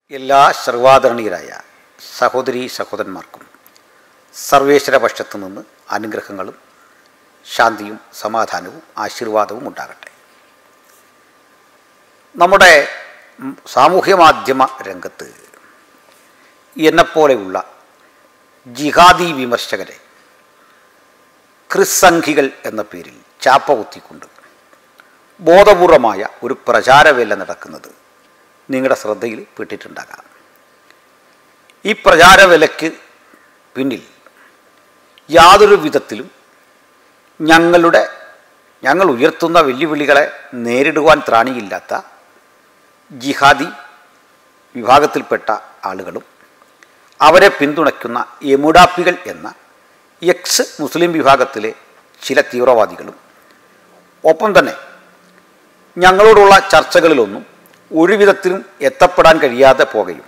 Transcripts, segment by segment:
എല്ലാ സർവാദരണീയരായ സഹോദരീ സഹോദരന്മാർക്കും സർവേശ്വര പക്ഷത്തു നിന്ന് അനുഗ്രഹങ്ങളും ശാന്തിയും സമാധാനവും ആശീർവാദവും ഉണ്ടാകട്ടെ നമ്മുടെ ഉം, സാമൂഹ്യ മാധ്യമ രംഗത്ത് എന്നെപ്പോലെയുള്ള ജിഹാദി വിമർശകരെ ക്രിസ്സംഘികൾ എന്ന പേരിൽ ചാപ്പ കുത്തിക്കൊണ്ട് ബോധപൂർവമായ ഒരു പ്രചാരവേല നടക്കുന്നത് നിങ്ങളുടെ ശ്രദ്ധയിൽ പെട്ടിട്ടുണ്ടാകാം ഈ പ്രചാരവേലയ്ക്ക് പിന്നിൽ യാതൊരു വിധത്തിലും ഞങ്ങളുടെ ഞങ്ങൾ ഉയർത്തുന്ന വെല്ലുവിളികളെ നേരിടുവാൻ ത്രാണിയില്ലാത്ത ജിഹാദി വിഭാഗത്തിൽപ്പെട്ട ആളുകളും അവരെ പിന്തുണയ്ക്കുന്ന എമുഡാപ്പികൾ എന്ന എക്സ് മുസ്ലിം വിഭാഗത്തിലെ ചില തീവ്രവാദികളും ഒപ്പം തന്നെ ഞങ്ങളോടുള്ള ചർച്ചകളിലൊന്നും ഒരു വിധത്തിലും എത്തപ്പെടാൻ കഴിയാതെ പോകുകയും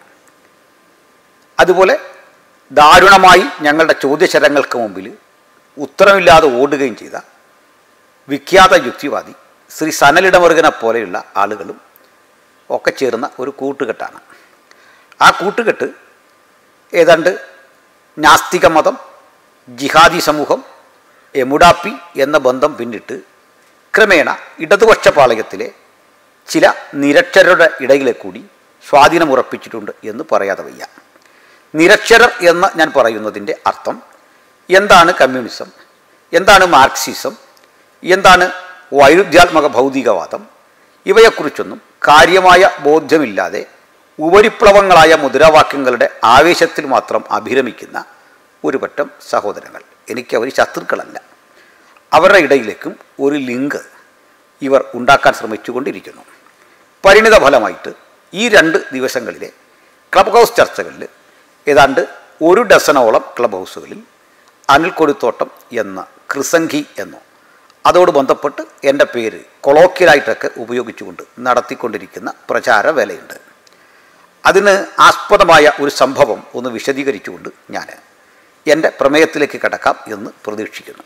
അതുപോലെ ദാരുണമായി ഞങ്ങളുടെ ചോദ്യശരങ്ങൾക്ക് മുമ്പിൽ ഉത്തരമില്ലാതെ ഓടുകയും ചെയ്ത വിഖ്യാത യുക്തിവാദി ശ്രീ സനലിടമറുകനെ പോലെയുള്ള ആളുകളും ഒക്കെ ചേർന്ന ഒരു കൂട്ടുകെട്ടാണ് ആ കൂട്ടുകെട്ട് ഏതാണ്ട് നാസ്തിക മതം ജിഹാദി സമൂഹം എമുഡാപ്പി എന്ന ബന്ധം പിന്നിട്ട് ക്രമേണ ഇടതുപക്ഷ പാളയത്തിലെ ചില നിരക്ഷരരുടെ ഇടയിലെ കൂടി സ്വാധീനമുറപ്പിച്ചിട്ടുണ്ട് എന്ന് പറയാതെ വയ്യ നിരക്ഷരർ എന്ന് ഞാൻ പറയുന്നതിൻ്റെ അർത്ഥം എന്താണ് കമ്മ്യൂണിസം എന്താണ് മാർക്സിസം എന്താണ് വൈരുദ്ധ്യാത്മക ഭൗതികവാദം ഇവയെക്കുറിച്ചൊന്നും കാര്യമായ ബോധ്യമില്ലാതെ ഉപരിപ്ലവങ്ങളായ മുദ്രാവാക്യങ്ങളുടെ ആവേശത്തിൽ മാത്രം അഭിരമിക്കുന്ന ഒരു പറ്റം സഹോദരങ്ങൾ എനിക്ക് അവർ ശത്രുക്കളല്ല അവരുടെ ഇടയിലേക്കും ഒരു ലിങ്ക് ഇവർ ഉണ്ടാക്കാൻ ശ്രമിച്ചുകൊണ്ടിരിക്കുന്നു പരിണിത ഫലമായിട്ട് ഈ രണ്ട് ദിവസങ്ങളിലെ ക്ലബ് ഹൗസ് ചർച്ചകളിൽ ഏതാണ്ട് ഒരു ഡസനോളം ക്ലബ് ഹൗസുകളിൽ അനിൽ കൊടിത്തോട്ടം എന്ന ക്രിസംഖി എന്നോ അതോട് ബന്ധപ്പെട്ട് എൻ്റെ പേര് കൊളോക്കിയലായിട്ടൊക്കെ ഉപയോഗിച്ചുകൊണ്ട് നടത്തിക്കൊണ്ടിരിക്കുന്ന പ്രചാര വേലയുണ്ട് അതിന് ആസ്പദമായ ഒരു സംഭവം ഒന്ന് വിശദീകരിച്ചുകൊണ്ട് ഞാൻ എൻ്റെ പ്രമേയത്തിലേക്ക് കടക്കാം എന്ന് പ്രതീക്ഷിക്കുന്നു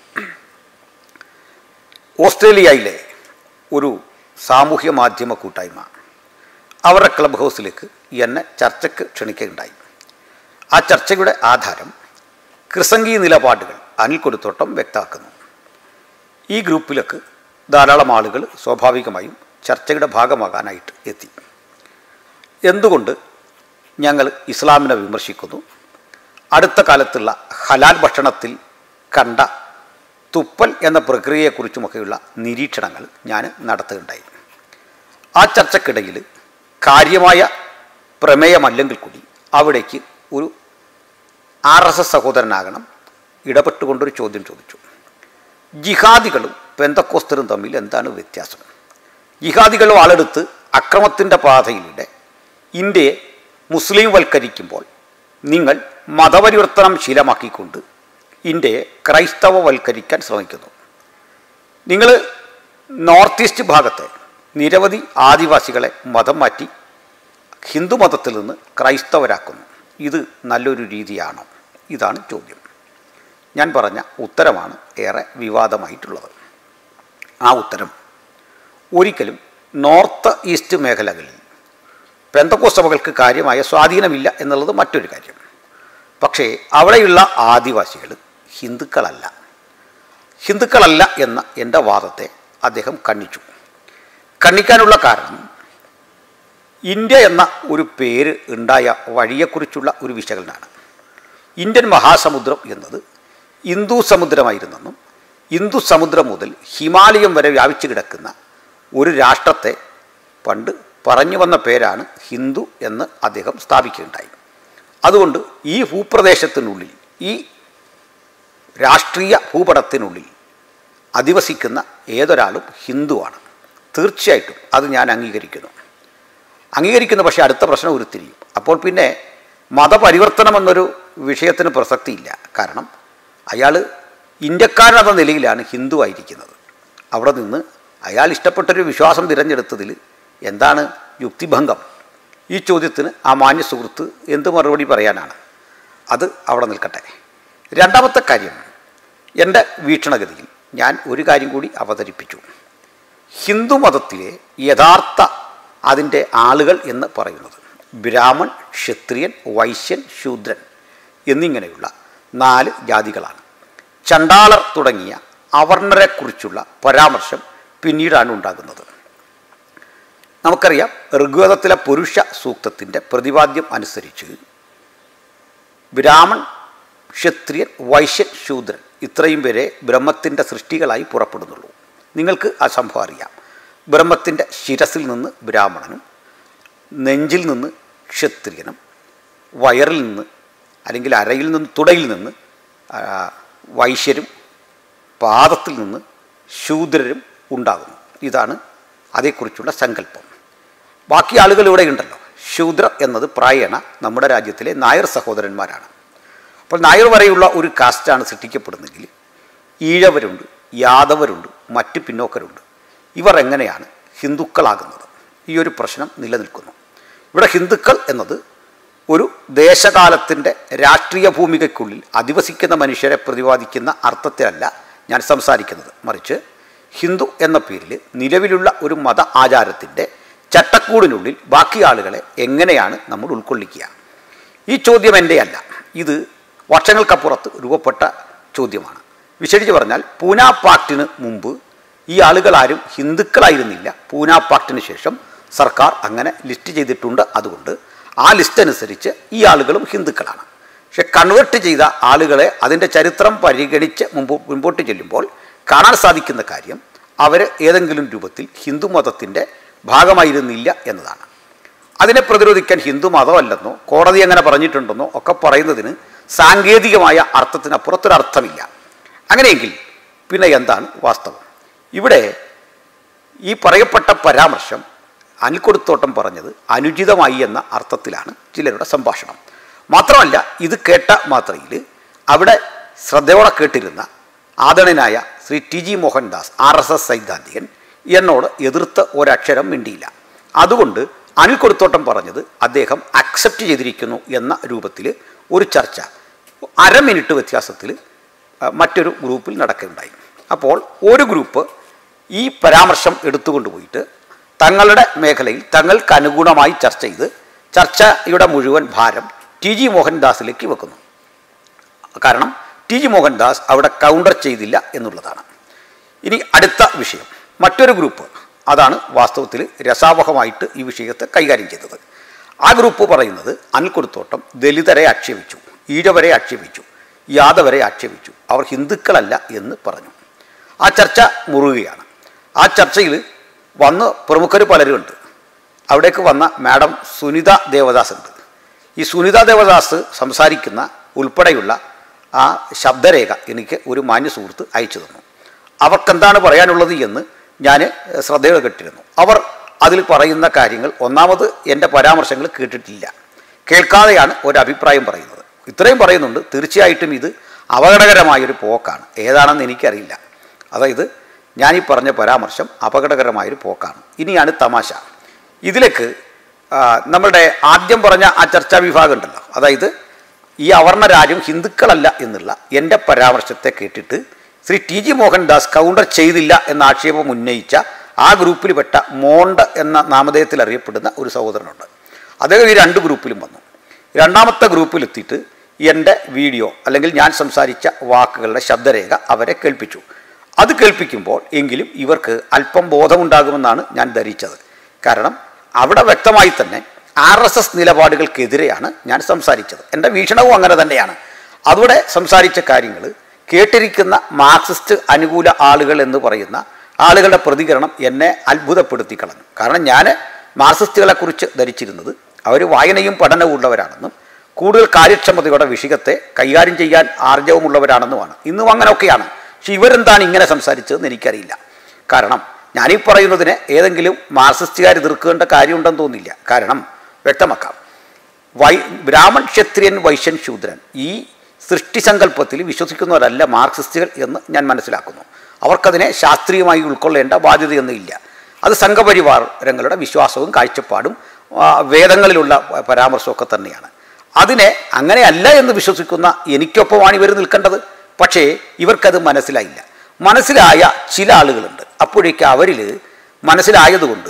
ഓസ്ട്രേലിയയിലെ ഒരു സാമൂഹ്യ മാധ്യമ കൂട്ടായ്മ അവരുടെ ക്ലബ് ഹൗസിലേക്ക് എന്നെ ചർച്ചയ്ക്ക് ക്ഷണിക്കുകയുണ്ടായി ആ ചർച്ചയുടെ ആധാരം ക്രിസംഗി നിലപാടുകൾ അനിൽ കൊടുത്തോട്ടം വ്യക്തമാക്കുന്നു ഈ ഗ്രൂപ്പിലേക്ക് ധാരാളം ആളുകൾ സ്വാഭാവികമായും ചർച്ചയുടെ ഭാഗമാകാനായിട്ട് എത്തി എന്തുകൊണ്ട് ഞങ്ങൾ ഇസ്ലാമിനെ വിമർശിക്കുന്നു അടുത്ത കാലത്തുള്ള ഹലാൽ ഭക്ഷണത്തിൽ കണ്ട തുപ്പൽ എന്ന പ്രക്രിയയെക്കുറിച്ചുമൊക്കെയുള്ള നിരീക്ഷണങ്ങൾ ഞാൻ നടത്തുകയുണ്ടായി ആ ചർച്ചക്കിടയിൽ കാര്യമായ പ്രമേയമല്ലെങ്കിൽ കൂടി അവിടേക്ക് ഒരു ആർ എസ് എസ് സഹോദരനാകണം ഇടപെട്ടുകൊണ്ടൊരു ചോദ്യം ചോദിച്ചു ജിഹാദികളും പെന്തക്കോസ്തരും തമ്മിൽ എന്താണ് വ്യത്യാസം ജിഹാദികൾ വാളെടുത്ത് അക്രമത്തിൻ്റെ പാതയിലൂടെ ഇന്ത്യയെ മുസ്ലിം വൽക്കരിക്കുമ്പോൾ നിങ്ങൾ മതപരിവർത്തനം ശീലമാക്കിക്കൊണ്ട് ഇന്ത്യയെ ക്രൈസ്തവവൽക്കരിക്കാൻ ശ്രമിക്കുന്നു നിങ്ങൾ നോർത്ത് ഈസ്റ്റ് ഭാഗത്തെ നിരവധി ആദിവാസികളെ മതം മാറ്റി ഹിന്ദു മതത്തിൽ നിന്ന് ക്രൈസ്തവരാക്കുന്നു ഇത് നല്ലൊരു രീതിയാണോ ഇതാണ് ചോദ്യം ഞാൻ പറഞ്ഞ ഉത്തരമാണ് ഏറെ വിവാദമായിട്ടുള്ളത് ആ ഉത്തരം ഒരിക്കലും നോർത്ത് ഈസ്റ്റ് മേഖലകളിൽ പെന്തക്കോസ്തവകൾക്ക് കാര്യമായ സ്വാധീനമില്ല എന്നുള്ളത് മറ്റൊരു കാര്യം പക്ഷേ അവിടെയുള്ള ആദിവാസികൾ ഹിന്ദുക്കളല്ല ഹിന്ദുക്കളല്ല എന്ന എൻ്റെ വാദത്തെ അദ്ദേഹം കണ്ണിച്ചു കണ്ണിക്കാനുള്ള കാരണം ഇന്ത്യ എന്ന ഒരു പേര് ഉണ്ടായ വഴിയെക്കുറിച്ചുള്ള ഒരു വിശകലനമാണ് ഇന്ത്യൻ മഹാസമുദ്രം എന്നത് ഹിന്ദു സമുദ്രമായിരുന്നെന്നും ഹിന്ദു സമുദ്രം മുതൽ ഹിമാലയം വരെ വ്യാപിച്ചു കിടക്കുന്ന ഒരു രാഷ്ട്രത്തെ പണ്ട് പറഞ്ഞു വന്ന പേരാണ് ഹിന്ദു എന്ന് അദ്ദേഹം സ്ഥാപിക്കുകയുണ്ടായി അതുകൊണ്ട് ഈ ഭൂപ്രദേശത്തിനുള്ളിൽ ഈ രാഷ്ട്രീയ ഭൂപടത്തിനുള്ളിൽ അധിവസിക്കുന്ന ഏതൊരാളും ഹിന്ദുവാണ് തീർച്ചയായിട്ടും അത് ഞാൻ അംഗീകരിക്കുന്നു അംഗീകരിക്കുന്നു പക്ഷേ അടുത്ത പ്രശ്നം ഉരുത്തിരിയും അപ്പോൾ പിന്നെ മതപരിവർത്തനം എന്നൊരു വിഷയത്തിന് പ്രസക്തിയില്ല കാരണം അയാൾ ഇന്ത്യക്കാരനെന്ന നിലയിലാണ് ഹിന്ദു ആയിരിക്കുന്നത് അവിടെ നിന്ന് അയാൾ ഇഷ്ടപ്പെട്ടൊരു വിശ്വാസം തിരഞ്ഞെടുത്തതിൽ എന്താണ് യുക്തിഭംഗം ഈ ചോദ്യത്തിന് ആ മാന്യ സുഹൃത്ത് എന്ത് മറുപടി പറയാനാണ് അത് അവിടെ നിൽക്കട്ടെ രണ്ടാമത്തെ കാര്യം എൻ്റെ വീക്ഷണഗതിയിൽ ഞാൻ ഒരു കാര്യം കൂടി അവതരിപ്പിച്ചു ഹിന്ദു മതത്തിലെ യഥാർത്ഥ അതിൻ്റെ ആളുകൾ എന്ന് പറയുന്നത് ബ്രാഹ്മൺ ക്ഷത്രിയൻ വൈശ്യൻ ശൂദ്രൻ എന്നിങ്ങനെയുള്ള നാല് ജാതികളാണ് ചണ്ടാളർ തുടങ്ങിയ അവർണരെക്കുറിച്ചുള്ള പരാമർശം പിന്നീടാണ് ഉണ്ടാകുന്നത് നമുക്കറിയാം ഋഗ്വേദത്തിലെ പുരുഷ സൂക്തത്തിൻ്റെ പ്രതിപാദ്യം അനുസരിച്ച് ബ്രാഹ്മൺ ക്ഷത്രിയൻ വൈശ്യൻ ശൂദ്രൻ ഇത്രയും പേരെ ബ്രഹ്മത്തിൻ്റെ സൃഷ്ടികളായി പുറപ്പെടുന്നുള്ളൂ നിങ്ങൾക്ക് ആ സംഭവം അറിയാം ബ്രഹ്മത്തിൻ്റെ ശിരസിൽ നിന്ന് ബ്രാഹ്മണനും നെഞ്ചിൽ നിന്ന് ക്ഷത്രിയനും വയറിൽ നിന്ന് അല്ലെങ്കിൽ അരയിൽ നിന്ന് തുടയിൽ നിന്ന് ആ, വൈശ്യരും പാദത്തിൽ നിന്ന് ശൂദ്രരും ഉണ്ടാകുന്നു ഇതാണ് അതേക്കുറിച്ചുള്ള സങ്കല്പം ബാക്കി ആളുകൾ ഇവിടെ ഉണ്ടല്ലോ ശൂദ്ര എന്നത് പ്രായേണ നമ്മുടെ രാജ്യത്തിലെ നായർ സഹോദരന്മാരാണ് അപ്പോൾ നായർ വരെയുള്ള ഒരു കാസ്റ്റാണ് സൃഷ്ടിക്കപ്പെടുന്നെങ്കിൽ ഈഴവരുണ്ട് യാദവരുണ്ട് മറ്റ് പിന്നോക്കരുണ്ട് ഇവർ എങ്ങനെയാണ് ഹിന്ദുക്കളാകുന്നത് ഈ ഒരു പ്രശ്നം നിലനിൽക്കുന്നു ഇവിടെ ഹിന്ദുക്കൾ എന്നത് ഒരു ദേശകാലത്തിൻ്റെ രാഷ്ട്രീയ ഭൂമികയ്ക്കുള്ളിൽ അധിവസിക്കുന്ന മനുഷ്യരെ പ്രതിപാദിക്കുന്ന അർത്ഥത്തിലല്ല ഞാൻ സംസാരിക്കുന്നത് മറിച്ച് ഹിന്ദു എന്ന പേരിൽ നിലവിലുള്ള ഒരു മത ആചാരത്തിൻ്റെ ചട്ടക്കൂടിനുള്ളിൽ ബാക്കി ആളുകളെ എങ്ങനെയാണ് നമ്മൾ ഉൾക്കൊള്ളിക്കുക ഈ ചോദ്യം എൻ്റെ അല്ല ഇത് വർഷങ്ങൾക്കപ്പുറത്ത് രൂപപ്പെട്ട ചോദ്യമാണ് വിശേഷിച്ച് പറഞ്ഞാൽ പൂന പാക്ടിന് മുമ്പ് ഈ ആളുകളാരും ഹിന്ദുക്കളായിരുന്നില്ല പൂന പാക്ടിന് ശേഷം സർക്കാർ അങ്ങനെ ലിസ്റ്റ് ചെയ്തിട്ടുണ്ട് അതുകൊണ്ട് ആ ലിസ്റ്റ് അനുസരിച്ച് ഈ ആളുകളും ഹിന്ദുക്കളാണ് പക്ഷെ കൺവേർട്ട് ചെയ്ത ആളുകളെ അതിൻ്റെ ചരിത്രം പരിഗണിച്ച് മുമ്പ് മുമ്പോട്ട് ചെല്ലുമ്പോൾ കാണാൻ സാധിക്കുന്ന കാര്യം അവർ ഏതെങ്കിലും രൂപത്തിൽ ഹിന്ദു മതത്തിൻ്റെ ഭാഗമായിരുന്നില്ല എന്നതാണ് അതിനെ പ്രതിരോധിക്കാൻ ഹിന്ദു മതമല്ലെന്നോ കോടതി അങ്ങനെ പറഞ്ഞിട്ടുണ്ടെന്നോ ഒക്കെ പറയുന്നതിന് സാങ്കേതികമായ അർത്ഥത്തിനപ്പുറത്തൊരർത്ഥമില്ല അങ്ങനെയെങ്കിൽ പിന്നെ എന്താണ് വാസ്തവം ഇവിടെ ഈ പറയപ്പെട്ട പരാമർശം അനിൽക്കൊടുത്തോട്ടം പറഞ്ഞത് അനുചിതമായി എന്ന അർത്ഥത്തിലാണ് ചിലരുടെ സംഭാഷണം മാത്രമല്ല ഇത് കേട്ട മാത്രയിൽ അവിടെ ശ്രദ്ധയോടെ കേട്ടിരുന്ന ആദരണനായ ശ്രീ ടി ജി മോഹൻദാസ് ആർ എസ് എസ് സൈദ്ധാന്തികൻ എന്നോട് എതിർത്ത് ഒരക്ഷരം മിണ്ടിയില്ല അതുകൊണ്ട് അനിൽ കൊടുത്തോട്ടം പറഞ്ഞത് അദ്ദേഹം അക്സെപ്റ്റ് ചെയ്തിരിക്കുന്നു എന്ന രൂപത്തിൽ ഒരു ചർച്ച അര മിനിറ്റ് വ്യത്യാസത്തിൽ ആ, മറ്റൊരു ഗ്രൂപ്പിൽ നടക്കുകയുണ്ടായി അപ്പോൾ ഒരു ഗ്രൂപ്പ് ഈ പരാമർശം എടുത്തുകൊണ്ട് പോയിട്ട് തങ്ങളുടെ മേഖലയിൽ തങ്ങൾക്ക് അനുഗുണമായി ചർച്ച ചെയ്ത് ചർച്ചയുടെ മുഴുവൻ ഭാരം ടി ജി മോഹൻദാസിലേക്ക് വെക്കുന്നു കാരണം ടി ജി മോഹൻദാസ് അവിടെ കൗണ്ടർ ചെയ്തില്ല എന്നുള്ളതാണ് ഇനി അടുത്ത വിഷയം മറ്റൊരു ഗ്രൂപ്പ് അതാണ് വാസ്തവത്തിൽ രസാവഹമായിട്ട് ഈ വിഷയത്തെ കൈകാര്യം ചെയ്തത് ആ ഗ്രൂപ്പ് പറയുന്നത് അനിൽക്കൊടുത്തോട്ടം ദലിതരെ ആക്ഷേപിച്ചു ഈഴവരെ ആക്ഷേപിച്ചു യാദവരെ ആക്ഷേപിച്ചു അവർ ഹിന്ദുക്കളല്ല എന്ന് പറഞ്ഞു ആ ചർച്ച മുറുകയാണ് ആ ചർച്ചയിൽ വന്ന് പ്രമുഖർ പലരും ഉണ്ട് അവിടേക്ക് വന്ന മാഡം സുനിത ദേവദാസ് ഉണ്ട് ഈ സുനിത ദേവദാസ് സംസാരിക്കുന്ന ഉൾപ്പെടെയുള്ള ആ ശബ്ദരേഖ എനിക്ക് ഒരു മാന്യ സുഹൃത്ത് അയച്ചു തന്നു അവർക്കെന്താണ് പറയാനുള്ളത് എന്ന് ഞാൻ ശ്രദ്ധയോടെ കേട്ടിരുന്നു അവർ അതിൽ പറയുന്ന കാര്യങ്ങൾ ഒന്നാമത് എൻ്റെ പരാമർശങ്ങൾ കേട്ടിട്ടില്ല കേൾക്കാതെയാണ് ഒരു അഭിപ്രായം പറയുന്നത് ഇത്രയും പറയുന്നുണ്ട് തീർച്ചയായിട്ടും ഇത് അപകടകരമായൊരു പോക്കാണ് ഏതാണെന്ന് എനിക്കറിയില്ല അതായത് ഞാൻ ഈ പറഞ്ഞ പരാമർശം അപകടകരമായൊരു പോക്കാണ് ഇനിയാണ് തമാശ ഇതിലേക്ക് ആ, നമ്മളുടെ ആദ്യം പറഞ്ഞ ആ ചർച്ചാ വിഭാഗം ഉണ്ടല്ലോ അതായത് ഈ അവർണരാരും ഹിന്ദുക്കളല്ല എന്നുള്ള എൻ്റെ പരാമർശത്തെ കേട്ടിട്ട് Shri T G Mohandas counter ചെയ്തില്ല എന്ന ആക്ഷേപം ഉന്നയിച്ച ആ ഗ്രൂപ്പിൽപ്പെട്ട മോണ്ട് എന്ന നാമധേയത്തിൽ അറിയപ്പെടുന്ന ഒരു സഹോദരനുണ്ട് അദ്ദേഹം ഈ രണ്ട് ഗ്രൂപ്പിലും വന്നു രണ്ടാമത്തെ ഗ്രൂപ്പിലെത്തിയിട്ട് എൻ്റെ വീഡിയോ അല്ലെങ്കിൽ ഞാൻ സംസാരിച്ച വാക്കുകളുടെ ശബ്ദരേഖ അവരെ കേൾപ്പിച്ചു അത് കേൾപ്പിക്കുമ്പോൾ എങ്കിലും ഇവർക്ക് അല്പം ബോധമുണ്ടാകുമെന്നാണ് ഞാൻ ധരിച്ചത് കാരണം അവിടെ വ്യക്തമായി തന്നെ ആർ എസ് എസ് നിലപാടുകൾക്കെതിരെയാണ് ഞാൻ സംസാരിച്ചത് എൻ്റെ വീക്ഷണവും അങ്ങനെ തന്നെയാണ് അവിടെ സംസാരിച്ച കാര്യങ്ങൾ കേട്ടിരിക്കുന്ന മാർക്സിസ്റ്റ് അനുകൂല ആളുകൾ എന്ന് പറയുന്ന ആളുകളുടെ പ്രതികരണം എന്നെ അത്ഭുതപ്പെടുത്തി കളഞ്ഞു കാരണം ഞാൻ മാർക്സിസ്റ്റുകളെക്കുറിച്ച് ധരിച്ചിരുന്നത് അവർ വായനയും പഠനവും ഉള്ളവരാണെന്നും കൂടുതൽ കാര്യക്ഷമതയോടെ വിഷയത്തെ കൈകാര്യം ചെയ്യാൻ ആർജവമുള്ളവരാണെന്നുമാണ് ഇന്നും അങ്ങനെയൊക്കെയാണ് പക്ഷെ ഇവരെന്താണ് ഇങ്ങനെ സംസാരിച്ചതെന്ന് എനിക്കറിയില്ല കാരണം ഞാനീ പറയുന്നതിനെ ഏതെങ്കിലും മാർക്സിസ്റ്റുകാർ എതിർക്കേണ്ട കാര്യമുണ്ടെന്ന് തോന്നില്ല കാരണം വ്യക്തമാക്കാം വൈ ബ്രാഹ്മൺ ക്ഷത്രിയൻ വൈശ്യൻ ശൂദ്രൻ ഈ സൃഷ്ടിസങ്കല്പത്തിൽ വിശ്വസിക്കുന്നവരല്ല മാർക്സിസ്റ്റുകൾ എന്ന് ഞാൻ മനസ്സിലാക്കുന്നു അവർക്കതിനെ ശാസ്ത്രീയമായി ഉൾക്കൊള്ളേണ്ട ബാധ്യതയൊന്നും ഇല്ല അത് സംഘപരിവാരങ്ങളുടെ വിശ്വാസവും കാഴ്ചപ്പാടും ആ, വേദങ്ങളിലുള്ള പരാമർശമൊക്കെ തന്നെയാണ് അതിനെ അങ്ങനെയല്ല എന്ന് വിശ്വസിക്കുന്ന എനിക്കൊപ്പമാണ് ഇവർ നിൽക്കേണ്ടത് പക്ഷേ ഇവർക്കത് മനസ്സിലായില്ല മനസ്സിലായ ചില ആളുകളുണ്ട് അപ്പോഴേക്ക് അവരിൽ മനസ്സിലായതുകൊണ്ട്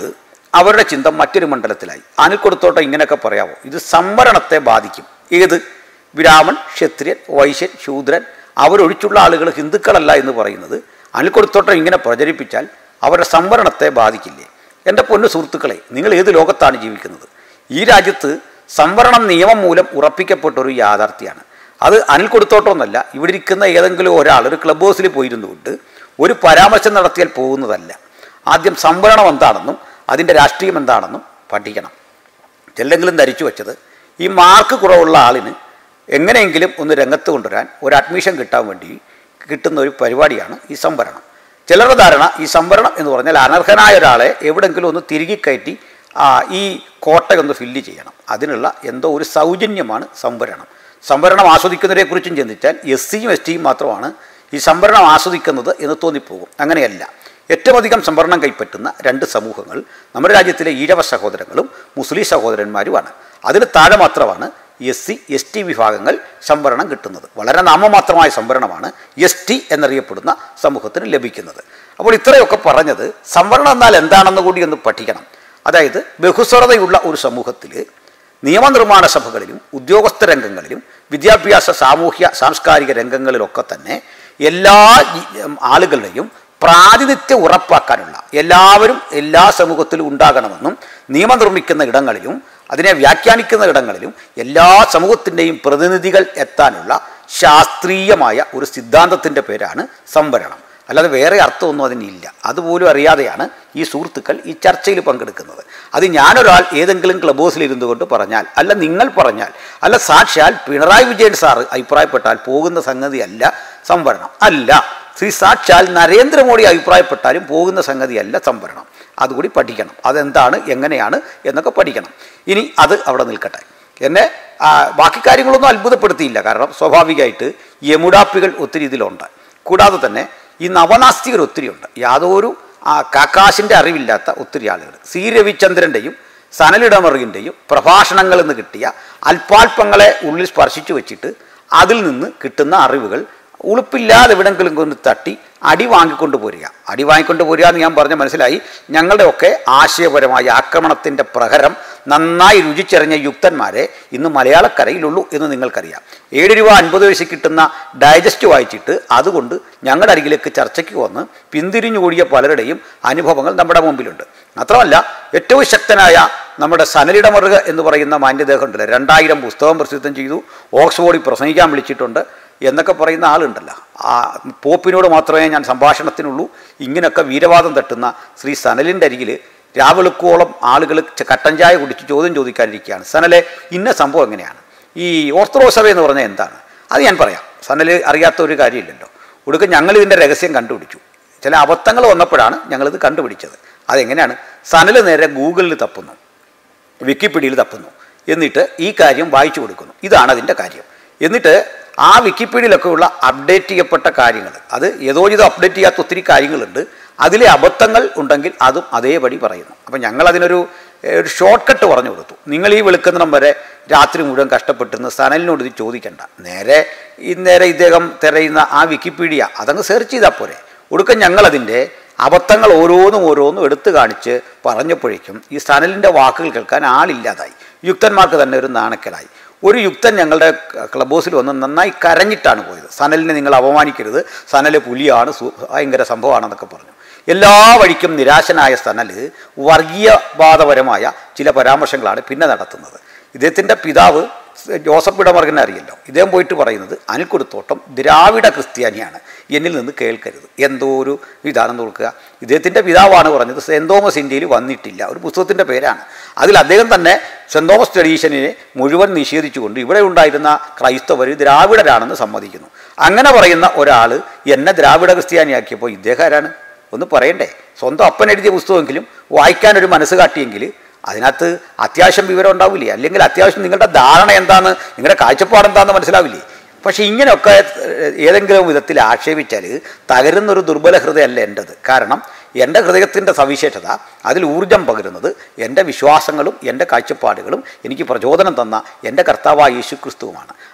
അവരുടെ ചിന്ത മറ്റൊരു മണ്ഡലത്തിലായി അനിൽ കൊടുത്തോട്ടെ ഇങ്ങനെയൊക്കെ പറയാമോ ഇത് സംവരണത്തെ ബാധിക്കും ഏത് ബ്രാഹ്മൺ ക്ഷത്രിയൻ വൈശ്യൻ ശൂദ്രൻ അവരൊഴിച്ചുള്ള ആളുകൾ ഹിന്ദുക്കളല്ല എന്ന് പറയുന്നത് അനിൽ കൊടുത്തോട്ടം ഇങ്ങനെ പ്രചരിപ്പിച്ചാൽ അവരുടെ സംവരണത്തെ ബാധിക്കില്ലേ എൻ്റെ പൊന്നു സുഹൃത്തുക്കളെ നിങ്ങൾ ഏത് ലോകത്താണ് ജീവിക്കുന്നത് ഈ രാജ്യത്ത് സംവരണം നിയമം മൂലം ഉറപ്പിക്കപ്പെട്ട ഒരു യാഥാർത്ഥ്യമാണ് അത് അനിൽ കൊടുത്തോട്ടമൊന്നല്ല ഇവിടെ ഇരിക്കുന്ന ഏതെങ്കിലും ഒരാൾ ഒരു ക്ലബ് ഹൗസിൽ പോയിരുന്നുകൊണ്ട് ഒരു പരാമർശം നടത്തിയാൽ പോകുന്നതല്ല ആദ്യം സംവരണം എന്താണെന്നും അതിൻ്റെ രാഷ്ട്രീയം എന്താണെന്നും പഠിക്കണം ചിലെങ്കിലും ധരിച്ചു വെച്ചത് ഈ മാർക്ക് കുറവുള്ള ആളിന് എങ്ങനെയെങ്കിലും ഒന്ന് രംഗത്ത് കൊണ്ടുവരാൻ ഒരു അഡ്മിഷൻ കിട്ടാൻ വേണ്ടി കിട്ടുന്ന ഒരു പരിപാടിയാണ് ഈ സംവരണം ചിലരുടെ ധാരണ ഈ സംവരണം എന്ന് പറഞ്ഞാൽ അനർഹനായ ഒരാളെ എവിടെങ്കിലും ഒന്ന് തിരികെ കയറ്റി ആ, ഈ കോട്ടയൊന്ന് ഫില്ല് ചെയ്യണം അതിനുള്ള എന്തോ ഒരു സൗജന്യമാണ് സംവരണം സംവരണം ആസ്വദിക്കുന്നതിനെക്കുറിച്ചും ചിന്തിച്ചാൽ എസ് സിയും എസ് ടിയും മാത്രമാണ് ഈ സംവരണം ആസ്വദിക്കുന്നത് എന്ന് തോന്നിപ്പോകും അങ്ങനെയല്ല ഏറ്റവും അധികം സംവരണം കൈപ്പറ്റുന്ന രണ്ട് സമൂഹങ്ങൾ നമ്മുടെ രാജ്യത്തിലെ ഈഴവ സഹോദരങ്ങളും മുസ്ലിം സഹോദരന്മാരുമാണ് അതിന് താഴെ മാത്രമാണ് എസ് സി എസ് ടി വിഭാഗങ്ങൾ സംവരണം കിട്ടുന്നത് വളരെ നാമമാത്രമായ സംവരണമാണ് എസ് ടി എന്നറിയപ്പെടുന്ന സമൂഹത്തിന് ലഭിക്കുന്നത് അപ്പോൾ ഇത്രയൊക്കെ പറഞ്ഞത് സംവരണം എന്നാൽ എന്താണെന്ന് കൂടി ഒന്ന് പഠിക്കണം അതായത് ബഹുസ്വരതയുള്ള ഒരു സമൂഹത്തിൽ നിയമനിർമ്മാണ സഭകളിലും ഉദ്യോഗസ്ഥ രംഗങ്ങളിലും വിദ്യാഭ്യാസ സാമൂഹ്യ സാംസ്കാരിക രംഗങ്ങളിലൊക്കെ തന്നെ എല്ലാ ജി- ആളുകളുടെയും പ്രാതിനിധ്യം ഉറപ്പാക്കാനുള്ള എല്ലാവരും എല്ലാ സമൂഹത്തിലും ഉണ്ടാകണമെന്നും നിയമം നിർമ്മിക്കുന്ന ഇടങ്ങളിലും അതിനെ വ്യാഖ്യാനിക്കുന്ന ഇടങ്ങളിലും എല്ലാ സമൂഹത്തിൻ്റെയും പ്രതിനിധികൾ എത്താനുള്ള ശാസ്ത്രീയമായ ഒരു സിദ്ധാന്തത്തിൻ്റെ പേരാണ് സംവരണം അല്ലാതെ വേറെ അർത്ഥമൊന്നും അതിനില്ല അതുപോലും അറിയാതെയാണ് ഈ സുഹൃത്തുക്കൾ ഈ ചർച്ചയിൽ പങ്കെടുക്കുന്നത് അത് ഞാനൊരാൾ ഏതെങ്കിലും ക്ലബ് ഹൗസിൽ ഇരുന്നു കൊണ്ട് പറഞ്ഞാൽ അല്ല നിങ്ങൾ പറഞ്ഞാൽ അല്ല സാക്ഷാൽ പിണറായി വിജയൻ സാറ് അഭിപ്രായപ്പെട്ടാൽ പോകുന്ന സംഗതിയല്ല സംവരണം അല്ല ശ്രീ സാക്ഷാൽ നരേന്ദ്രമോദി അഭിപ്രായപ്പെട്ടാലും പോകുന്ന സംഗതിയല്ല സംവരണം അതുകൂടി പഠിക്കണം അതെന്താണ് എങ്ങനെയാണ് എന്നൊക്കെ പഠിക്കണം ഇനി അത് അവിടെ നിൽക്കട്ടെ എന്നെ ആ, ബാക്കി കാര്യങ്ങളൊന്നും അത്ഭുതപ്പെടുത്തിയില്ല കാരണം സ്വാഭാവികമായിട്ട് യമുടാപ്പികൾ ഒത്തിരി ഇതിലുണ്ട് കൂടാതെ തന്നെ ഈ നവനാസ്തികർ ഒത്തിരിയുണ്ട് യാതൊരു ആ, കാക്കാശിൻ്റെ അറിവില്ലാത്ത ഒത്തിരി ആളുകൾ സി രവിചന്ദ്രൻ്റെയും സനലിടമറിൻ്റെയും പ്രഭാഷണങ്ങളിൽ നിന്ന് കിട്ടിയ അല്പാൽപ്പങ്ങളെ ഉള്ളിൽ സ്പർശിച്ചു വെച്ചിട്ട് അതിൽ നിന്ന് കിട്ടുന്ന അറിവുകൾ ഉളുപ്പില്ലാതെ എവിടെങ്കിലും കൊണ്ട് തട്ടി അടി വാങ്ങിക്കൊണ്ട് പോരുക അടി വാങ്ങിക്കൊണ്ട് പോരുക എന്ന് ഞാൻ പറഞ്ഞ മനസ്സിലായി ഞങ്ങളുടെയൊക്കെ ആശയപരമായ ആക്രമണത്തിൻ്റെ പ്രഹരം നന്നായി രുചിച്ചറിഞ്ഞ യുക്തന്മാരെ ഇന്ന് മലയാളക്കരയിലുള്ളൂ എന്ന് നിങ്ങൾക്കറിയാം ഏഴ് രൂപ അൻപത് പൈസ കിട്ടുന്ന ഡൈജസ്റ്റ് വായിച്ചിട്ട് അതുകൊണ്ട് ഞങ്ങളുടെ അരികിലേക്ക് ചർച്ചയ്ക്ക് വന്ന് പിന്തിരിഞ്ഞുകൂടിയ പലരുടെയും അനുഭവങ്ങൾ നമ്മുടെ മുമ്പിലുണ്ട് മാത്രമല്ല ഏറ്റവും ശക്തനായ നമ്മുടെ സനലിടമറുക എന്ന് പറയുന്ന മാന്യദേഹം ഉണ്ടല്ലോ രണ്ടായിരം പുസ്തകം പ്രസിദ്ധം ചെയ്തു ഓക്സ്ഫോർഡിൽ പ്രസംഗിക്കാൻ വിളിച്ചിട്ടുണ്ട് എന്നൊക്കെ പറയുന്ന ആളുണ്ടല്ലോ ആ പോപ്പിനോട് മാത്രമേ ഞാൻ സംഭാഷണത്തിനുള്ളൂ ഇങ്ങനെയൊക്കെ വീരവാദം തട്ടുന്ന ശ്രീ സനലിൻ്റെ അരികിൽ രാവിളുക്കോളം ആളുകൾ ച- കട്ടൻ ചായ കുടിച്ച് ചോദ്യം ചോദിക്കാനിരിക്കുകയാണ് സനലെ ഇന്ന സംഭവം എങ്ങനെയാണ് ഈ ഓർത്തഡോക്സ് സഭ എന്ന് പറഞ്ഞാൽ എന്താണ് അത് ഞാൻ പറയാം സനല് അറിയാത്ത ഒരു കാര്യമില്ലല്ലോ ഒടുക്കം ഞങ്ങൾ ഇതിൻ്റെ രഹസ്യം കണ്ടുപിടിച്ചു ചില അബദ്ധങ്ങൾ വന്നപ്പോഴാണ് ഞങ്ങളിത് കണ്ടുപിടിച്ചത് അതെങ്ങനെയാണ് സനല് നേരെ ഗൂഗിളിൽ തപ്പുന്നു വിക്കിപീഡിയയിൽ തപ്പുന്നു എന്നിട്ട് ഈ കാര്യം വായിച്ചു കൊടുക്കുന്നു ഇതാണ് അതിൻ്റെ കാര്യം എന്നിട്ട് ആ വിക്കിപീഡിയയിലൊക്കെ ഉള്ള അപ്ഡേറ്റ് ചെയ്യപ്പെട്ട കാര്യങ്ങൾ അത് യഥോചിതം അപ്ഡേറ്റ് ചെയ്യാത്ത ഒത്തിരി കാര്യങ്ങളുണ്ട് അതിലെ അബദ്ധങ്ങൾ ഉണ്ടെങ്കിൽ അതും അതേപടി പറയുന്നു അപ്പം ഞങ്ങൾ അതിനൊരു ഏഹ്, ഒരു ഷോർട്ട് കട്ട് പറഞ്ഞു കൊടുത്തു നിങ്ങൾ ഈ വെളുക്കുന്നിടം വരെ രാത്രി മുഴുവൻ കഷ്ടപ്പെട്ടിരുന്ന സനലിനോട് ഇത് ചോദിക്കണ്ട നേരെ ഈ നേരെ ഇദ്ദേഹം തിരയുന്ന ആ വിക്കിപീഡിയ അതങ്ങ് സെർച്ച് ചെയ്താൽ പോരെ ഒടുക്കം ഞങ്ങളതിൻ്റെ അബദ്ധങ്ങൾ ഓരോന്നും ഓരോന്നും എടുത്തു കാണിച്ച് പറഞ്ഞപ്പോഴേക്കും ഈ സനലിൻ്റെ വാക്കുകൾ കേൾക്കാൻ ആളില്ലാതായി യുക്തന്മാർക്ക് തന്നെ ഒരു നാണക്കേടായി ഒരു യുക്തൻ ഞങ്ങളുടെ ക്ലബ് ഹൗസിൽ വന്ന് നന്നായി കരഞ്ഞിട്ടാണ് പോയത് സനലിനെ നിങ്ങൾ അപമാനിക്കരുത് സനൽ പുലിയാണ് സു- ഭയങ്കര സംഭവമാണെന്നൊക്കെ പറഞ്ഞു എല്ലാ വഴിക്കും നിരാശനായ സനൽ വർഗീയവാദപരമായ ചില പരാമർശങ്ങളാണ് പിന്നെ നടത്തുന്നത് ഇദ്ദേഹത്തിൻ്റെ പിതാവ് ജോസഫ് ഇടമർഗനെ അറിയല്ലോ ഇദ്ദേഹം പോയിട്ട് പറയുന്നത് അനിൽക്കുടുത്തോട്ടം ദ്രാവിഡ ക്രിസ്ത്യാനിയാണ് എന്നിൽ നിന്ന് കേൾക്കരുത് എന്തോ ഒരു ഇതാണെന്ന് നോക്കുക ഇദ്ദേഹത്തിൻ്റെ പിതാവാണ് പറഞ്ഞത് സെൻറ് തോമസ് ഇന്ത്യയിൽ വന്നിട്ടില്ല ഒരു പുസ്തകത്തിൻ്റെ പേരാണ് അതിൽ അദ്ദേഹം തന്നെ സെൻറ് തോമസ് ട്രഡീഷനെ മുഴുവൻ നിഷേധിച്ചുകൊണ്ട് ഇവിടെ ഉണ്ടായിരുന്ന ക്രൈസ്തവർ ദ്രാവിഡരാണെന്ന് സമ്മതിക്കുന്നു അങ്ങനെ പറയുന്ന ഒരാൾ എന്നെ ദ്രാവിഡ ക്രിസ്ത്യാനിയാക്കിയപ്പോൾ ഇദ്ദേഹം ആരാണ് ഒന്ന് പറയണ്ടേ സ്വന്തം അപ്പൻ എഴുതിയ പുസ്തകമെങ്കിലും വായിക്കാനൊരു മനസ്സ് കാട്ടിയെങ്കിൽ അതിനകത്ത് അത്യാവശ്യം വിവരം ഉണ്ടാവില്ലേ അല്ലെങ്കിൽ അത്യാവശ്യം നിങ്ങളുടെ ധാരണ എന്താന്ന് നിങ്ങളുടെ കാഴ്ചപ്പാട് എന്താണെന്ന് മനസ്സിലാവില്ലേ പക്ഷേ ഇങ്ങനെയൊക്കെ ഏഹ്, ഏതെങ്കിലും വിധത്തിൽ ആക്ഷേപിച്ചാൽ തകരുന്നൊരു ദുർബല ഹൃദയമല്ല എൻ്റെത് കാരണം എൻ്റെ ഹൃദയത്തിൻ്റെ സവിശേഷത അതിൽ ഊർജം പകരുന്നത് എൻ്റെ വിശ്വാസങ്ങളും എൻ്റെ കാഴ്ചപ്പാടുകളും എനിക്ക് പ്രചോദനം തന്ന എൻ്റെ കർത്താവായ യേശു ക്രിസ്തുവുമാണ്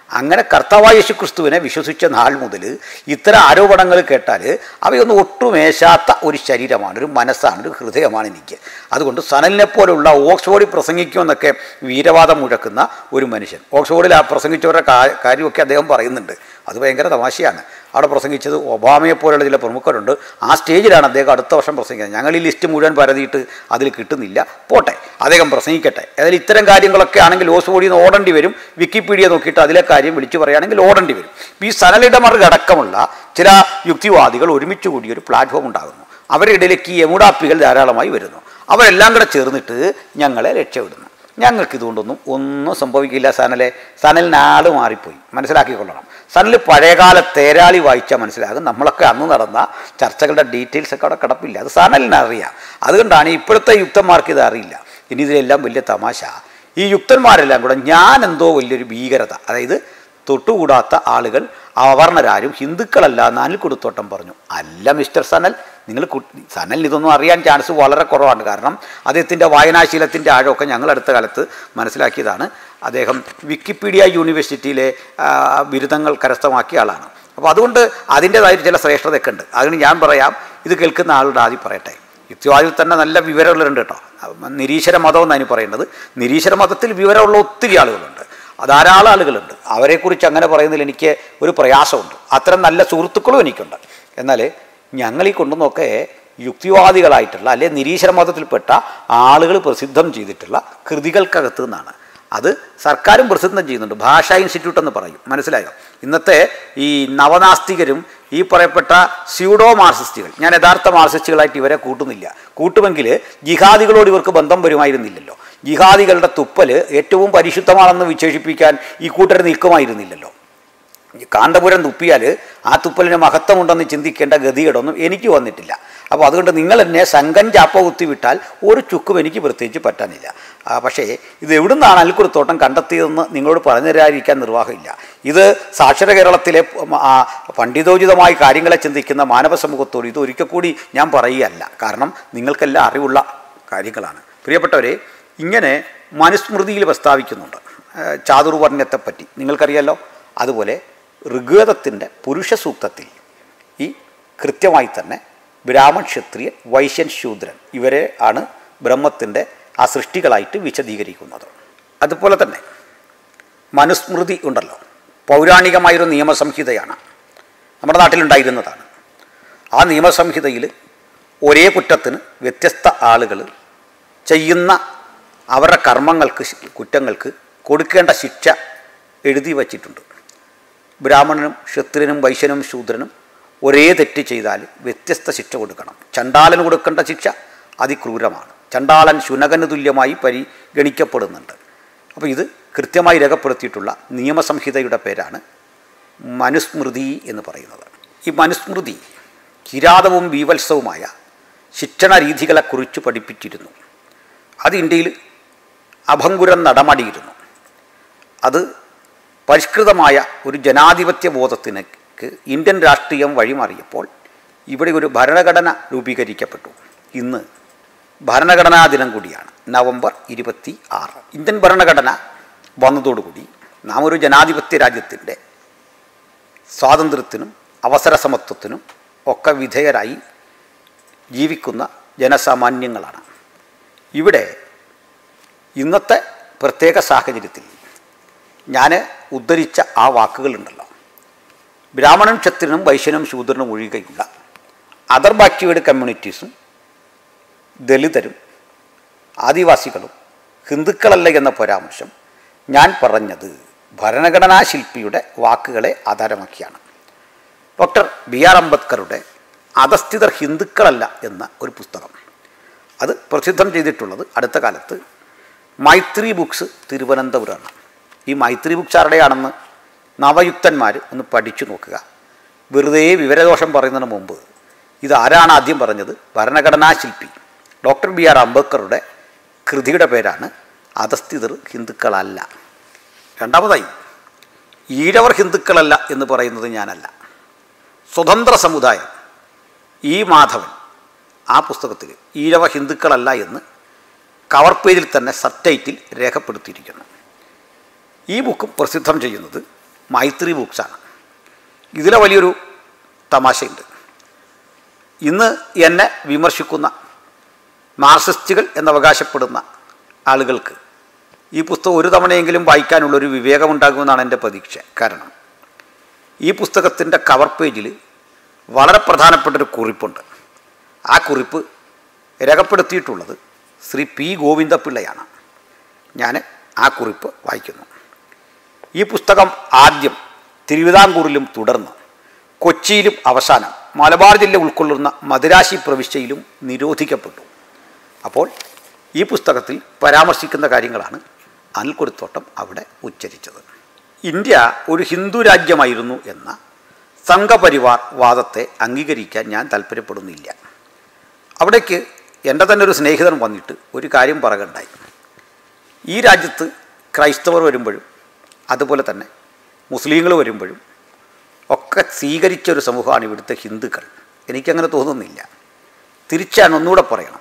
അങ്ങനെ കർത്താവായ യേശു ക്രിസ്തുവിനെ വിശ്വസിച്ച നാൾ മുതൽ ഇത്തരം ആരോപണങ്ങൾ കേട്ടാൽ അവയൊന്നും ഒട്ടുമേശാത്ത ഒരു ശരീരമാണ് ഒരു മനസ്സാണ് ഒരു ഹൃദയമാണ് എനിക്ക് അതുകൊണ്ട് സനലിനെ പോലുള്ള ഓക്സ്ഫോർഡിൽ പ്രസംഗിക്കുമെന്നൊക്കെ വീരവാദം മുഴക്കുന്ന ഒരു മനുഷ്യൻ ഓക്സ്ഫോർഡിൽ ആ പ്രസംഗിച്ചവരുടെ കാ- കാര്യമൊക്കെ അദ്ദേഹം പറയുന്നുണ്ട് അത് ഭയങ്കര തമാശയാണ് അവിടെ പ്രസംഗിച്ചത് ഒബാമയെ പോലുള്ള ചില പ്രമുഖരുണ്ട് ആ സ്റ്റേജിലാണ് അദ്ദേഹം അടുത്ത വർഷം പ്രസംഗിക്കുന്നത് ഞങ്ങൾ ഈ ലിസ്റ്റ് മുഴുവൻ പരതിയിട്ട് അതിൽ കിട്ടുന്നില്ല പോട്ടെ അദ്ദേഹം പ്രസംഗിക്കട്ടെ അതിൽ ഇത്തരം കാര്യങ്ങളൊക്കെ ആണെങ്കിൽ ഓസ്ബോഡിയിൽ നിന്ന് ഓടേണ്ടി വരും വിക്കിപീഡിയ നോക്കിയിട്ട് അതിലെ കാര്യം വിളിച്ചു പറയുകയാണെങ്കിൽ ഓടേണ്ടി വരും ഈ സനലിടമറുക അടക്കമുള്ള ചില യുക്തിവാദികൾ ഒരുമിച്ച് കൂടി ഒരു പ്ലാറ്റ്ഫോം ഉണ്ടാകുന്നു അവരുടെ ഇടയിലേക്ക് ഈ എമുടാപ്പികൾ ധാരാളമായി വരുന്നു അവരെല്ലാം കൂടെ ചേർന്നിട്ട് ഞങ്ങളെ രക്ഷപ്പെടുന്നു ഞങ്ങൾക്ക് ഇതുകൊണ്ടൊന്നും ഒന്നും സംഭവിക്കില്ല സനലെ സനലിന് ആള് മാറിപ്പോയി മനസ്സിലാക്കിക്കൊള്ളണം സനൽ പഴയകാല തേരാളി വായിച്ചാൽ മനസ്സിലാകും നമ്മളൊക്കെ അന്ന് നടന്ന ചർച്ചകളുടെ ഡീറ്റെയിൽസ് ഒക്കെ അവിടെ കിടപ്പില്ല അത് സനലിന് അറിയാം അതുകൊണ്ടാണ് ഇപ്പോഴത്തെ യുക്തന്മാർക്ക് ഇത് അറിയില്ല ഇനി ഇതിലെല്ലാം വലിയ തമാശ ഈ യുക്തന്മാരെല്ലാം കൂടെ ഞാൻ എന്തോ വലിയൊരു ഭീകരത അതായത് തൊട്ടുകൂടാത്ത ആളുകൾ അവർണരാരും ഹിന്ദുക്കളല്ല എന്ന് അനിൽ കൊടുത്തോട്ടം പറഞ്ഞു അല്ല മിസ്റ്റർ സനൽ നിങ്ങൾ കു- സനലിന് ഇതൊന്നും അറിയാൻ ചാൻസ് വളരെ കുറവാണ് കാരണം അദ്ദേഹത്തിൻ്റെ വായനാശീലത്തിൻ്റെ ആഴമൊക്കെ ഞങ്ങൾ അടുത്ത കാലത്ത് മനസ്സിലാക്കിയതാണ് അദ്ദേഹം വിക്കിപീഡിയ യൂണിവേഴ്സിറ്റിയിലെ ആ, ബിരുദങ്ങൾ കരസ്ഥമാക്കിയ ആളാണ് അപ്പോൾ അതുകൊണ്ട് അതിൻ്റേതായ ചില ശ്രേഷ്ഠതയൊക്കെ ഉണ്ട് അതിന് ഞാൻ പറയാം ഇത് കേൾക്കുന്ന ആളുടെ ആദ്യം പറയട്ടെ യുക്തിവാദിൽ തന്നെ നല്ല വിവരമുള്ളവരുണ്ട് കേട്ടോ നിരീശ്വര മതം എന്നാണ് ഇനി പറയേണ്ടത് നിരീശ്വര മതത്തിൽ വിവരമുള്ള ഒത്തിരി ആളുകളുണ്ട് ധാരാളം ആളുകളുണ്ട് അവരെക്കുറിച്ച് അങ്ങനെ പറയുന്നതിൽ എനിക്ക് ഒരു പ്രയാസമുണ്ട് അത്തരം നല്ല സുഹൃത്തുക്കളും എനിക്കുണ്ട് എന്നാൽ ഞങ്ങൾ ഈ കൊണ്ടുവന്നൊക്കെ യുക്തിവാദികളായിട്ടുള്ള അല്ലെ നിരീശ്വര മതത്തിൽപ്പെട്ട ആളുകൾ പ്രസിദ്ധം ചെയ്തിട്ടുള്ള കൃതികൾക്കകത്ത് നിന്നാണ് അത് സർക്കാരും പ്രസിദ്ധം ചെയ്യുന്നുണ്ട് ഭാഷാ ഇൻസ്റ്റിറ്റ്യൂട്ട് എന്ന് പറയും മനസ്സിലായോ ഇന്നത്തെ ഈ നവനാസ്തികരും ഈ പറയപ്പെട്ട സ്യൂഡോ മാർസിസ്റ്റുകൾ ഞാൻ യഥാർത്ഥ മാർസിസ്റ്റുകളായിട്ട് ഇവരെ കൂട്ടുന്നില്ല കൂട്ടുമെങ്കിൽ ജിഹാദികളോട് ഇവർക്ക് ബന്ധം വരുമായിരുന്നില്ലല്ലോ ജിഹാദികളുടെ തുപ്പൽ ഏറ്റവും പരിശുദ്ധമാണെന്ന് വിശേഷിപ്പിക്കാൻ ഈ കൂട്ടർ നിൽക്കുമായിരുന്നില്ലല്ലോ ഈ കാന്തപുരം തുപ്പിയാൽ ആ തുപ്പലിന് മഹത്വമുണ്ടെന്ന് ചിന്തിക്കേണ്ട ഗതികേടൊന്നും എനിക്ക് വന്നിട്ടില്ല അപ്പോൾ അതുകൊണ്ട് നിങ്ങൾ എന്നെ സംഘം ചാപ്പ കുത്തി വിട്ടാൽ ഒരു ചുക്കും എനിക്ക് പ്രത്യേകിച്ച് പറ്റാനില്ല ആ, പക്ഷേ ഇത് എവിടുന്നാണ് അൽക്കുറത്തോട്ടം കണ്ടെത്തിയതെന്ന് നിങ്ങളോട് പറഞ്ഞു തരാതിരിക്കാൻ നിർവാഹമില്ല ഇത് സാക്ഷര കേരളത്തിലെ പ- ആ, പണ്ഡിതോചിതമായ കാര്യങ്ങളെ ചിന്തിക്കുന്ന മാനവ സമൂഹത്തോട് ഇത് ഒരിക്കൽ കൂടി ഞാൻ പറയുകയല്ല കാരണം നിങ്ങൾക്കെല്ലാം അറിവുള്ള കാര്യങ്ങളാണ് പ്രിയപ്പെട്ടവരെ ഇങ്ങനെ മനുസ്മൃതിയിൽ പ്രസ്താവിക്കുന്നുണ്ട് ആ, ചാതുർവർണ്ണത്തെപ്പറ്റി നിങ്ങൾക്കറിയാലോ അതുപോലെ ഋഗ്വേദത്തിൻ്റെ പുരുഷ സൂക്തത്തിൽ ഈ കൃത്യമായി തന്നെ ബ്രാഹ്മൺ ക്ഷത്രിയൻ വൈശ്യൻ ശൂദ്രൻ ഇവരെ ആണ് ബ്രഹ്മത്തിൻ്റെ ആ സൃഷ്ടികളായിട്ട് വിശദീകരിക്കുന്നത് അതുപോലെ തന്നെ മനുസ്മൃതി ഉണ്ടല്ലോ പൗരാണികമായൊരു നിയമസംഹിതയാണ് നമ്മുടെ നാട്ടിലുണ്ടായിരുന്നതാണ് ആ നിയമസംഹിതയിൽ ഒരേ കുറ്റത്തിന് വ്യത്യസ്ത ആളുകൾ ചെയ്യുന്ന അവരുടെ കർമ്മങ്ങൾക്ക് ശി- കുറ്റങ്ങൾക്ക് കൊടുക്കേണ്ട ശിക്ഷ എഴുതി വച്ചിട്ടുണ്ട് ബ്രാഹ്മണനും ക്ഷത്രിയനും വൈശ്യനും ശൂദ്രനും ഒരേ തെറ്റ് ചെയ്താൽ വ്യത്യസ്ത ശിക്ഷ കൊടുക്കണം ചണ്ടാലന് കൊടുക്കേണ്ട ശിക്ഷ അതിക്രൂരമാണ് ചണ്ടാളൻ ശുനകന് തുല്യമായി പരിഗണിക്കപ്പെടുന്നുണ്ട് അപ്പോൾ ഇത് കൃത്യമായി രേഖപ്പെടുത്തിയിട്ടുള്ള നിയമസംഹിതയുടെ പേരാണ് മനുസ്മൃതി എന്ന് പറയുന്നത് ഈ മനുസ്മൃതി കിരാതവും ബീവത്സവുമായ ശിക്ഷണ രീതികളെക്കുറിച്ച് പഠിപ്പിച്ചിരുന്നു അത് ഇന്ത്യയിൽ അഭംഗുരം നടമാടിയിരുന്നു അത് പരിഷ്കൃതമായ ഒരു ജനാധിപത്യ ബോധത്തിനക്ക് ഇന്ത്യൻ രാഷ്ട്രീയം വഴിമാറിയപ്പോൾ ഇവിടെ ഒരു ഭരണഘടന രൂപീകരിക്കപ്പെട്ടു ഇന്ന് ഭരണഘടനാ ദിനം കൂടിയാണ് നവംബർ ഇരുപത്തി ആറ് ഇന്ത്യൻ ഭരണഘടന വന്നതോടുകൂടി നാം ഒരു ജനാധിപത്യ രാജ്യത്തിൻ്റെ സ്വാതന്ത്ര്യത്തിനും അവസര സമത്വത്തിനും ഒക്കെ വിധേയരായി ജീവിക്കുന്ന ജനസാമാന്യങ്ങളാണ് ഇവിടെ ഇന്നത്തെ പ്രത്യേക സാഹചര്യത്തിൽ ഞാൻ ഉദ്ധരിച്ച ആ വാക്കുകളുണ്ടല്ലോ ബ്രാഹ്മണൻ ക്ഷത്രിയനും വൈശ്യനും ശൂദ്രനും ഒഴികെയുള്ള അതർ ബാക്ടിവേഡ് കമ്മ്യൂണിറ്റീസും ദലിതരും ആദിവാസികളും ഹിന്ദുക്കളല്ല എന്ന പരാമർശം ഞാൻ പറഞ്ഞത് ഭരണഘടനാ ശില്പിയുടെ വാക്കുകളെ ആധാരമാക്കിയാണ് ഡോക്ടർ ബി ആർ അംബേദ്കറുടെ അധസ്ഥിതർ ഹിന്ദുക്കളല്ല എന്ന ഒരു പുസ്തകം അത് പ്രസിദ്ധം ചെയ്തിട്ടുള്ളത് അടുത്ത കാലത്ത് മൈത്രി ബുക്സ് തിരുവനന്തപുരമാണ് ഈ മൈത്രി ബുക്സ് ആരുടെയാണെന്ന് നവയുക്തന്മാർ ഒന്ന് പഠിച്ചു നോക്കുക വെറുതെ വിവരദോഷം പറയുന്നതിന് മുമ്പ് ഇത് ആരാണ് ആദ്യം പറഞ്ഞത് ഭരണഘടനാ ശില്പി ഡോക്ടർ ബി ആർ അംബേദ്കറുടെ കൃതിയുടെ പേരാണ് അധസ്ഥിതർ ഹിന്ദുക്കളല്ല രണ്ടാമതായി ഈഴവർ ഹിന്ദുക്കളല്ല എന്ന് പറയുന്നത് ഞാനല്ല സ്വതന്ത്ര സമുദായം ഈ മാധവൻ ആ പുസ്തകത്തിൽ ഈഴവ ഹിന്ദുക്കളല്ല എന്ന് കവർ പേജിൽ തന്നെ സബ്ടൈറ്റിൽ രേഖപ്പെടുത്തിയിരിക്കുന്നു ഈ ബുക്കും പ്രസിദ്ധം ചെയ്യുന്നത് മൈത്രി ബുക്സാണ് ഇതിലെ വലിയൊരു തമാശയുണ്ട് ഇന്ന് എന്നെ വിമർശിക്കുന്ന മാർസിസ്റ്റുകൾ എന്നവകാശപ്പെടുന്ന ആളുകൾക്ക് ഈ പുസ്തകം ഒരു തവണയെങ്കിലും വായിക്കാനുള്ളൊരു വിവേകമുണ്ടാകുമെന്നാണ് എൻ്റെ പ്രതീക്ഷ കാരണം ഈ പുസ്തകത്തിൻ്റെ കവർ പേജിൽ വളരെ പ്രധാനപ്പെട്ടൊരു കുറിപ്പുണ്ട് ആ കുറിപ്പ് രേഖപ്പെടുത്തിയിട്ടുള്ളത് ശ്രീ പി ഗോവിന്ദപിള്ളയാണ് ഞാൻ ആ കുറിപ്പ് വായിക്കുന്നു ഈ പുസ്തകം ആദ്യം തിരുവിതാംകൂറിലും തുടർന്ന് കൊച്ചിയിലും അവസാനം മലബാർ ജില്ല ഉൾക്കൊള്ളുന്ന മദിരാശി പ്രവിശ്യയിലും നിരോധിക്കപ്പെട്ടു അപ്പോൾ ഈ പുസ്തകത്തിൽ പരാമർശിക്കുന്ന കാര്യങ്ങളാണ് അനിൽക്കൊടുത്തോട്ടം അവിടെ ഉച്ചരിച്ചത് ഇന്ത്യ ഒരു ഹിന്ദു രാജ്യമായിരുന്നു എന്ന സംഘപരിവാർ വാദത്തെ അംഗീകരിക്കാൻ ഞാൻ താല്പര്യപ്പെടുന്നില്ല അവിടേക്ക് എൻ്റെ തന്നെ ഒരു സ്നേഹിതൻ വന്നിട്ട് ഒരു കാര്യം പറകണ്ടായി ഈ രാജ്യത്ത് ക്രൈസ്തവർ വരുമ്പോഴും അതുപോലെ തന്നെ മുസ്ലിങ്ങൾ വരുമ്പോഴും ഒക്കെ സ്വീകരിച്ച ഒരു സമൂഹമാണ് ഇവിടുത്തെ ഹിന്ദുക്കൾ എനിക്കങ്ങനെ തോന്നുന്നില്ല തിരിച്ചാണ് ഒന്നുകൂടെ പറയണം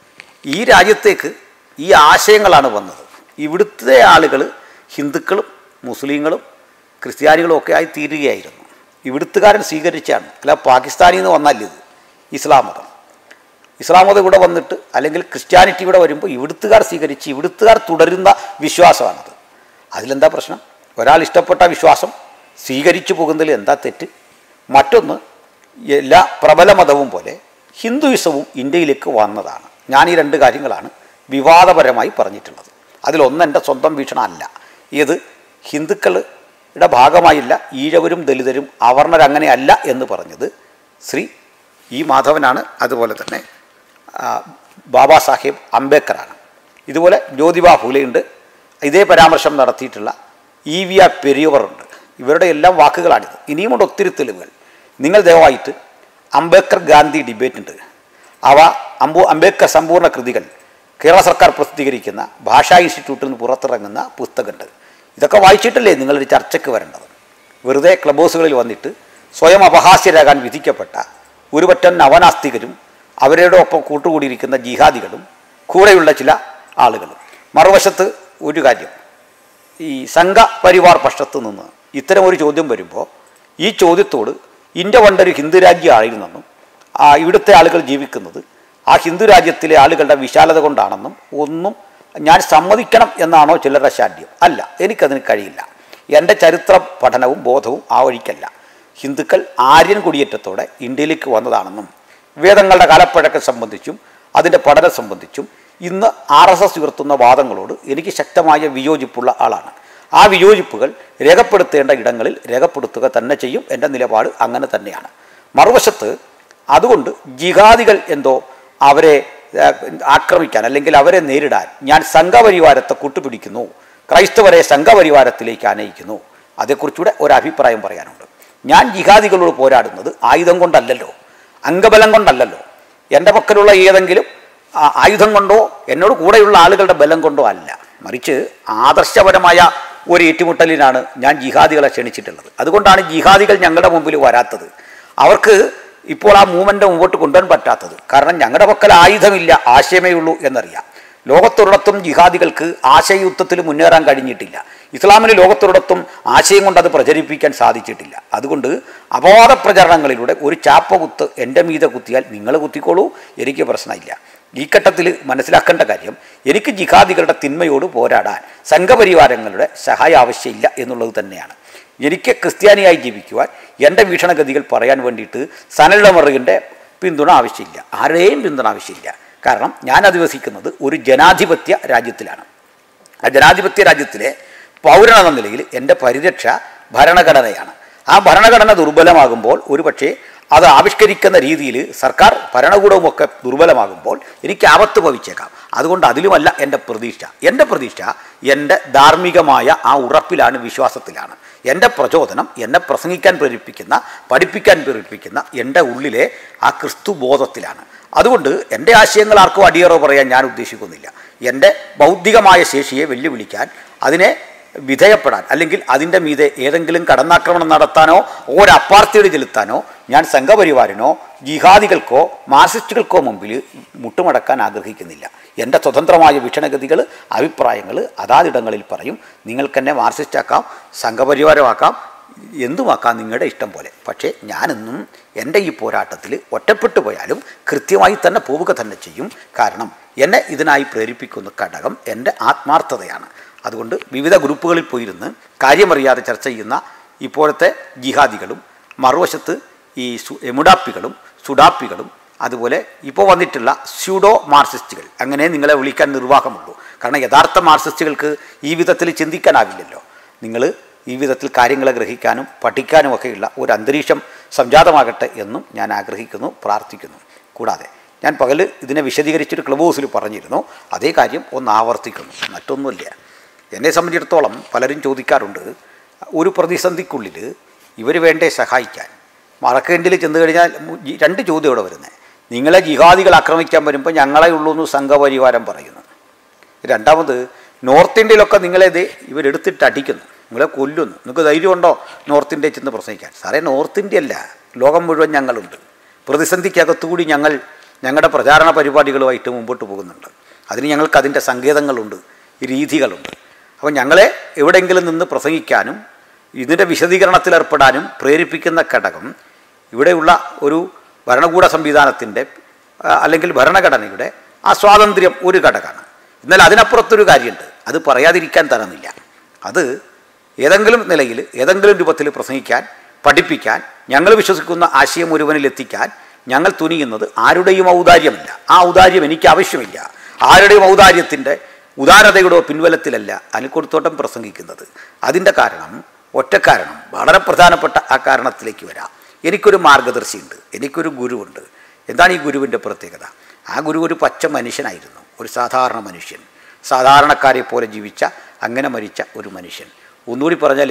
ഈ രാജ്യത്തേക്ക് ഈ ആശയങ്ങളാണ് വന്നത് ഇവിടുത്തെ ആളുകൾ ഹിന്ദുക്കളും മുസ്ലിങ്ങളും ക്രിസ്ത്യാനികളും ഒക്കെ ആയി തീരുകയായിരുന്നു ഇവിടുത്തുകാരൻ സ്വീകരിച്ചാണ് അല്ല പാകിസ്ഥാനിൽ നിന്ന് വന്നല്ല ഇത് ഇസ്ലാം മതം ഇസ്ലാം മതം ഇവിടെ വന്നിട്ട് അല്ലെങ്കിൽ ക്രിസ്ത്യാനിറ്റി ഇവിടെ വരുമ്പോൾ ഇവിടുത്തുകാർ സ്വീകരിച്ച് ഇവിടുത്തുകാർ തുടരുന്ന വിശ്വാസമാണത് അതിലെന്താ പ്രശ്നം ഒരാൾ ഇഷ്ടപ്പെട്ട വിശ്വാസം സ്വീകരിച്ചു പോകുന്നതിൽ എന്താ തെറ്റ് മറ്റൊന്ന് എല്ലാ പ്രബല മതവും പോലെ ഹിന്ദുയിസവും ഇന്ത്യയിലേക്ക് വന്നതാണ് ഞാൻ ഈ രണ്ട് കാര്യങ്ങളാണ് വിവാദപരമായി പറഞ്ഞിട്ടുള്ളത് അതിലൊന്ന് എൻ്റെ സ്വന്തം വീക്ഷണം അല്ല ഇത് ഹിന്ദുക്കളുടെ ഭാഗമായില്ല ഈഴവരും ദലിതരും അവർണരങ്ങനെയല്ല എന്ന് പറഞ്ഞത് ശ്രീ ഇ മാധവനാണ് അതുപോലെ തന്നെ ആ, ബാബാ സാഹേബ് അംബേദ്കറാണ് ഇതുപോലെ ജ്യോതിബ ഫുലെയുണ്ട് ഇതേ പരാമർശം നടത്തിയിട്ടുള്ള ഇ വി ആർ പെരിയവറുണ്ട് ഇവരുടെ എല്ലാം വാക്കുകളാണിത് ഇനിയുമുണ്ട് ഒത്തിരി തെളിവുകൾ നിങ്ങൾ ദയവായിട്ട് അംബേദ്കർ ഗാന്ധി ഡിബേറ്റ് ഉണ്ട് അവ അമ്പു അംബേദ്കർ സമ്പൂർണ്ണ കൃതികൾ കേരള സർക്കാർ പ്രസിദ്ധീകരിക്കുന്ന ഭാഷാ ഇൻസ്റ്റിറ്റ്യൂട്ടിൽ നിന്ന് പുറത്തിറങ്ങുന്ന പുസ്തകമുണ്ട് ഇതൊക്കെ വായിച്ചിട്ടല്ലേ നിങ്ങളൊരു ചർച്ചയ്ക്ക് വരേണ്ടത് വെറുതെ ക്ലബ് ഹൗസുകളിൽ വന്നിട്ട് സ്വയം അപഹാസ്യരാകാൻ വിധിക്കപ്പെട്ട ഒരുപറ്റം നവനാസ്തികരും അവരുടെ ഒപ്പം കൂട്ടുകൂടിയിരിക്കുന്ന ജിഹാദികളും കൂടെയുള്ള ചില ആളുകളും മറുവശത്ത് ഒരു കാര്യം ഈ സംഘപരിവാർ പക്ഷത്ത് നിന്ന് ഇത്തരം ഒരു ചോദ്യം വരുമ്പോൾ ഈ ചോദ്യത്തോട് ഇന്ത്യ പണ്ടൊരു ഹിന്ദു രാജ്യമായിരുന്നെന്നും ആ ഇവിടുത്തെ ആളുകൾ ജീവിക്കുന്നത് ആ ഹിന്ദു രാജ്യത്തിലെ ആളുകളുടെ വിശാലത കൊണ്ടാണെന്നും ഒന്നും ഞാൻ സമ്മതിക്കണം എന്നാണോ ചിലരുടെ ശാഠ്യം അല്ല എനിക്കതിന് കഴിയില്ല എൻ്റെ ചരിത്ര പഠനവും ബോധവും ആ വഴിക്കല്ല ഹിന്ദുക്കൾ ആര്യൻ കുടിയേറ്റത്തോടെ ഇന്ത്യയിലേക്ക് വന്നതാണെന്നും വേദങ്ങളുടെ കാലപ്പഴക്കം സംബന്ധിച്ചും അതിൻ്റെ പഠനം സംബന്ധിച്ചും ഇന്ന് ആർ എസ് എസ് ഉയർത്തുന്ന വാദങ്ങളോട് എനിക്ക് ശക്തമായ വിയോജിപ്പുള്ള ആളാണ് ആ വിയോജിപ്പുകൾ രേഖപ്പെടുത്തേണ്ട ഇടങ്ങളിൽ രേഖപ്പെടുത്തുക തന്നെ ചെയ്യും എൻ്റെ നിലപാട് അങ്ങനെ തന്നെയാണ് മറുവശത്ത് അതുകൊണ്ട് ജിഹാദികൾ എന്തോ അവരെ ഏഹ്, ആക്രമിക്കാൻ അല്ലെങ്കിൽ അവരെ നേരിടാൻ ഞാൻ സംഘപരിവാരത്തെ കൂട്ടുപിടിക്കുന്നു ക്രൈസ്തവരെ സംഘപരിവാരത്തിലേക്ക് ആനയിക്കുന്നു അതേക്കുറിച്ചുകൂടെ ഒരു അഭിപ്രായം പറയാനുണ്ട് ഞാൻ ജിഹാദികളോട് പോരാടുന്നത് ആയുധം കൊണ്ടല്ലല്ലോ അംഗബലം കൊണ്ടല്ലല്ലോ എൻ്റെ പക്കലുള്ള ഏതെങ്കിലും ആ, ആയുധം കൊണ്ടോ എന്നോട് കൂടെയുള്ള ആളുകളുടെ ബലം കൊണ്ടോ അല്ല മറിച്ച് ആദർശപരമായ ഒരു ഏറ്റുമുട്ടലിനാണ് ഞാൻ ജിഹാദികളെ ക്ഷണിച്ചിട്ടുള്ളത് അതുകൊണ്ടാണ് ജിഹാദികൾ ഞങ്ങളുടെ മുമ്പിൽ വരാത്തത് അവർക്ക് ഇപ്പോൾ ആ മൂവ്മെൻ്റ് മുമ്പോട്ട് കൊണ്ടുവരാൻ പറ്റാത്തത് കാരണം ഞങ്ങളുടെ പക്കൽ ആയുധമില്ല ആശയമേ ഉള്ളൂ എന്നറിയാം ലോകത്തൊരിടത്തും ജിഹാദികൾക്ക് ആശയയുദ്ധത്തിൽ മുന്നേറാൻ കഴിഞ്ഞിട്ടില്ല ഇസ്ലാമിന് ലോകത്തൊരിടത്തും ആശയം കൊണ്ട് അത് പ്രചരിപ്പിക്കാൻ സാധിച്ചിട്ടില്ല അതുകൊണ്ട് അപവാദ പ്രചരണങ്ങളിലൂടെ ഒരു ചാപ്പ കുത്ത് എൻ്റെ മീതെ കുത്തിയാൽ നിങ്ങൾ കുത്തിക്കോളൂ എനിക്ക് പ്രശ്നമില്ല ഈ ഘട്ടത്തിൽ മനസ്സിലാക്കേണ്ട കാര്യം എനിക്ക് ജിഹാദികളുടെ തിന്മയോട് പോരാടാൻ സംഘപരിവാരങ്ങളുടെ സഹായം ആവശ്യമില്ല എന്നുള്ളത് തന്നെയാണ് എനിക്ക് ക്രിസ്ത്യാനിയായി ജീവിക്കുവാൻ എൻ്റെ വീക്ഷണഗതികൾ പറയാൻ വേണ്ടിയിട്ട് സനൽഡമറിൻ്റെ പിന്തുണ ആവശ്യമില്ല ആരുടെയും പിന്തുണ ആവശ്യമില്ല കാരണം ഞാൻ അധിവസിക്കുന്നത് ഒരു ജനാധിപത്യ രാജ്യത്തിലാണ് ആ ജനാധിപത്യ രാജ്യത്തിലെ പൗരൻ എന്ന നിലയിൽ എൻ്റെ പരിരക്ഷ ഭരണഘടനയാണ് ആ ഭരണഘടന ദുർബലമാകുമ്പോൾ ഒരുപക്ഷെ അത് ആവിഷ്കരിക്കുന്ന രീതിയിൽ സർക്കാർ ഭരണകൂടവുമൊക്കെ ദുർബലമാകുമ്പോൾ എനിക്ക് ആപത്ത് ഭവിച്ചേക്കാം അതുകൊണ്ട് അതിലുമല്ല എൻ്റെ പ്രതീക്ഷ എൻ്റെ പ്രതീക്ഷ എൻ്റെ ധാർമ്മികമായ ആ ഉറപ്പിലാണ് വിശ്വാസത്തിലാണ് എൻ്റെ പ്രചോദനം എന്നെ പ്രസംഗിക്കാൻ പ്രേരിപ്പിക്കുന്ന പഠിപ്പിക്കാൻ പ്രേരിപ്പിക്കുന്ന എൻ്റെ ഉള്ളിലെ ആ ക്രിസ്തു ബോധത്തിലാണ് അതുകൊണ്ട് എൻ്റെ ആശയങ്ങൾ ആർക്കും അടിയറവ് പറയാൻ ഞാൻ ഉദ്ദേശിക്കുന്നില്ല എൻ്റെ ബൗദ്ധികമായ ശേഷിയെ വെല്ലുവിളിക്കാൻ അതിനെ വിധേയപ്പെടാൻ അല്ലെങ്കിൽ അതിൻ്റെ മീതെ ഏതെങ്കിലും കടന്നാക്രമണം നടത്താനോ ഒരപ്പാർത്തിയുടെ ചെലുത്താനോ ഞാൻ സംഘപരിവാരനോ ജിഹാദികൾക്കോ മാർസിസ്റ്റുകൾക്കോ മുമ്പിൽ മുട്ടുമടക്കാൻ ആഗ്രഹിക്കുന്നില്ല എൻ്റെ സ്വതന്ത്രമായ വീക്ഷണഗതികൾ അഭിപ്രായങ്ങൾ അതാതിടങ്ങളിൽ പറയും നിങ്ങൾക്കെന്നെ മാർസിസ്റ്റാക്കാം സംഘപരിവാരമാക്കാം എന്തുമാക്കാം നിങ്ങളുടെ ഇഷ്ടം പോലെ പക്ഷേ ഞാനെന്നും എൻ്റെ ഈ പോരാട്ടത്തിൽ ഒറ്റപ്പെട്ടു പോയാലും കൃത്യമായി തന്നെ പോവുക തന്നെ ചെയ്യും കാരണം എന്നെ ഇതിനായി പ്രേരിപ്പിക്കുന്ന ഘടകം എൻ്റെ ആത്മാർത്ഥതയാണ് അതുകൊണ്ട് വിവിധ ഗ്രൂപ്പുകളിൽ പോയിരുന്ന് കാര്യമറിയാതെ ചർച്ച ചെയ്യുന്ന ഇപ്പോഴത്തെ ജിഹാദികളും മറുവശത്ത് ഈ സു എമുഡാപ്പികളും സുഡാപ്പികളും അതുപോലെ ഇപ്പോൾ വന്നിട്ടുള്ള സ്യൂഡോ മാർസിസ്റ്റുകൾ അങ്ങനെ നിങ്ങളെ വിളിക്കാൻ നിർവാഹമുള്ളൂ കാരണം യഥാർത്ഥ മാർസിസ്റ്റുകൾക്ക് ഈ വിധത്തിൽ ചിന്തിക്കാനാവില്ലല്ലോ നിങ്ങൾ ഈ വിധത്തിൽ കാര്യങ്ങളെ ഗ്രഹിക്കാനും പഠിക്കാനും ഒക്കെയുള്ള ഒരു അന്തരീക്ഷം സംജാതമാകട്ടെ എന്നും ഞാൻ ആഗ്രഹിക്കുന്നു പ്രാർത്ഥിക്കുന്നു കൂടാതെ ഞാൻ പകൽ ഇതിനെ വിശദീകരിച്ചൊരു ക്ലബ് ഹൗസിൽ പറഞ്ഞിരുന്നു അതേ കാര്യം ഒന്ന് ആവർത്തിക്കുന്നു മറ്റൊന്നുമില്ല എന്നെ സംബന്ധിച്ചിടത്തോളം പലരും ചോദിക്കാറുണ്ട് ഒരു പ്രതിസന്ധിക്കുള്ളിൽ ഇവർ വേണ്ടേ സഹായിക്കാൻ മറക്കേണ്ടിൽ ചെന്ന് കഴിഞ്ഞാൽ മു- ഈ രണ്ട് ചോദ്യം ഇവിടെ വരുന്നത് നിങ്ങളെ ജിഹാദികൾ ആക്രമിക്കാൻ വരുമ്പോൾ ഞങ്ങളെ ഉള്ളൂ എന്ന് സംഘപരിവാരം പറയുന്നു രണ്ടാമത് നോർത്ത് ഇന്ത്യയിലൊക്കെ നിങ്ങളെ ഇത് ഇവരെടുത്തിട്ട് അടിക്കുന്നു നിങ്ങളെ കൊല്ലുന്നു നിങ്ങൾക്ക് ധൈര്യമുണ്ടോ നോർത്ത് ഇന്ത്യയിൽ ചെന്ന് പ്രസംഗിക്കാൻ സാറേ നോർത്ത് ഇന്ത്യ അല്ല ലോകം മുഴുവൻ ഞങ്ങളുണ്ട് പ്രതിസന്ധിക്കകത്തുകൂടി ഞങ്ങൾ ഞങ്ങളുടെ പ്രചാരണ പരിപാടികളുമായിട്ട് മുമ്പോട്ട് പോകുന്നുണ്ട് അതിന് ഞങ്ങൾക്ക് അതിൻ്റെ സങ്കേതങ്ങളുണ്ട് രീതികളുണ്ട് അപ്പോൾ ഞങ്ങളെ എവിടെയെങ്കിലും നിന്ന് പ്രസംഗിക്കാനും ഇതിൻ്റെ വിശദീകരണത്തിൽ ഏർപ്പെടാനും പ്രേരിപ്പിക്കുന്ന ഘടകം ഇവിടെയുള്ള ഒരു ഭരണകൂട സംവിധാനത്തിൻ്റെ ആ, അല്ലെങ്കിൽ ഭരണഘടനയുടെ ആ സ്വാതന്ത്ര്യം ഒരു ഘടകമാണ് എന്നാൽ അതിനപ്പുറത്തൊരു കാര്യമുണ്ട് അത് പറയാതിരിക്കാൻ തരമില്ല അത് ഏതെങ്കിലും നിലയിൽ ഏതെങ്കിലും രൂപത്തിൽ പ്രസംഗിക്കാൻ പഠിപ്പിക്കാൻ ഞങ്ങൾ വിശ്വസിക്കുന്ന ആശയം ഒരുവനിൽ എത്തിക്കാൻ ഞങ്ങൾ തുനിയുന്നത് ആരുടെയും ഔദാര്യമല്ല ആ ഔദാര്യം എനിക്ക് ആവശ്യമില്ല ആരുടെയും ഔദാര്യത്തിൻ്റെ ഉദാരതയുടെ പിൻവലത്തിലല്ല അനിൽക്കൊടുത്തോട്ടം പ്രസംഗിക്കുന്നത് അതിൻ്റെ കാരണം ഒറ്റ കാരണം വളരെ പ്രധാനപ്പെട്ട ആ കാരണത്തിലേക്ക് വരാം എനിക്കൊരു മാർഗദർശിയുണ്ട് എനിക്കൊരു ഗുരുവുണ്ട് എന്താണ് ഈ ഗുരുവിൻ്റെ പ്രത്യേകത ആ ഗുരു ഒരു പച്ച മനുഷ്യനായിരുന്നു ഒരു സാധാരണ മനുഷ്യൻ സാധാരണക്കാരെ പോലെ ജീവിച്ച അങ്ങനെ മരിച്ച ഒരു മനുഷ്യൻ ഒന്നുകൂടി പറഞ്ഞാൽ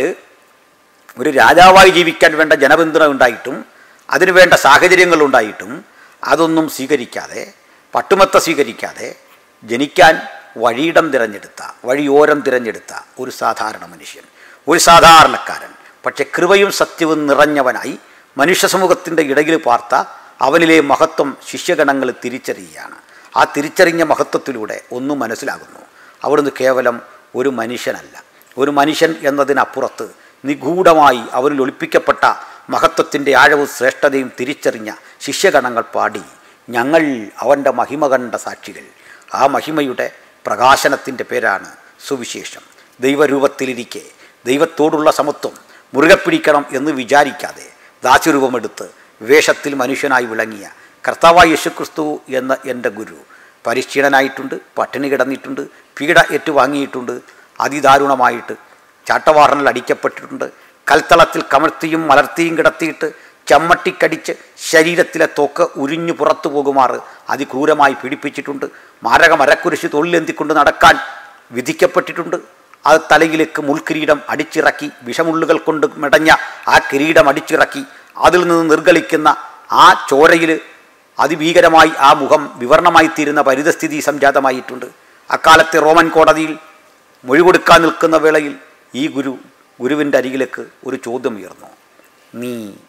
ഒരു രാജാവായി ജീവിക്കാൻ വേണ്ട ജനപിന്തുണ ഉണ്ടായിട്ടും അതിനു വേണ്ട സാഹചര്യങ്ങൾ ഉണ്ടായിട്ടും അതൊന്നും സ്വീകരിക്കാതെ പട്ടുമത്ത സ്വീകരിക്കാതെ ജനിക്കാൻ വഴിയിടം തിരഞ്ഞെടുത്ത വഴിയോരം തിരഞ്ഞെടുത്ത ഒരു സാധാരണ മനുഷ്യൻ ഒരു സാധാരണക്കാരൻ പക്ഷെ കൃപയും സത്യവും നിറഞ്ഞവനായി മനുഷ്യ സമൂഹത്തിൻ്റെ ഇടയിൽ പാർത്ത അവനിലെ മഹത്വം ശിഷ്യഗണങ്ങൾ തിരിച്ചറിയുകയാണ് ആ തിരിച്ചറിഞ്ഞ മഹത്വത്തിലൂടെ ഒന്നും മനസ്സിലാകുന്നു അവിടുന്ന് കേവലം ഒരു മനുഷ്യനല്ല ഒരു മനുഷ്യൻ എന്നതിനപ്പുറത്ത് നിഗൂഢമായി അവരിൽ ഒളിപ്പിക്കപ്പെട്ട മഹത്വത്തിൻ്റെ ആഴവും ശ്രേഷ്ഠതയും തിരിച്ചറിഞ്ഞ ശിഷ്യഗണങ്ങൾ പാടി ഞങ്ങൾ അവൻ്റെ മഹിമ കണ്ട സാക്ഷികൾ ആ മഹിമയുടെ പ്രകാശനത്തിൻ്റെ പേരാണ് സുവിശേഷം ദൈവരൂപത്തിലിരിക്കെ ദൈവത്തോടുള്ള സമത്വം മുറുകെ പിടിക്കണം എന്ന് വിചാരിക്കാതെ ദാസ്യരൂപമെടുത്ത് വേഷത്തിൽ മനുഷ്യനായി വിളങ്ങിയ കർത്താവായ യേശുക്രിസ്തു എന്ന എൻ്റെ ഗുരു പരിശീലനായിട്ടുണ്ട് പട്ടിണി കിടന്നിട്ടുണ്ട് പീഡ ഏറ്റുവാങ്ങിയിട്ടുണ്ട് അതിദാരുണമായിട്ട് ചാട്ടവാറനിൽ അടിക്കപ്പെട്ടിട്ടുണ്ട് കൽത്തളത്തിൽ കമഴ്ത്തിയും മലർത്തിയും കിടത്തിയിട്ട് ചമ്മട്ടിക്കടിച്ച് ശരീരത്തിലെ തൊക്ക് ഉരിഞ്ഞു പുറത്തു പോകുമാറ് അതിക്രൂരമായി പീഡിപ്പിച്ചിട്ടുണ്ട് മാരക മരക്കുരിശ് തൊഴിലെന്തിക്കൊണ്ട് നടക്കാൻ വിധിക്കപ്പെട്ടിട്ടുണ്ട് അത് തലയിലേക്ക് മുൾക്കിരീടം അടിച്ചിറക്കി വിഷമുള്ളുകൾ കൊണ്ട് മെടഞ്ഞ ആ കിരീടം അടിച്ചിറക്കി അതിൽ നിന്ന് നിർഗളിക്കുന്ന ആ ചോരയിൽ അതിഭീകരമായി ആ മുഖം വിവരണമായി തീരുന്ന പരിതസ്ഥിതി സംജാതമായിട്ടുണ്ട് അക്കാലത്തെ റോമൻ കോടതിയിൽ മൊഴി കൊടുക്കാൻ നിൽക്കുന്ന വേളയിൽ ഈ ഗുരു ഗുരുവിൻ്റെ അരികിലേക്ക് ഒരു ചോദ്യം ഉയർന്നു നീ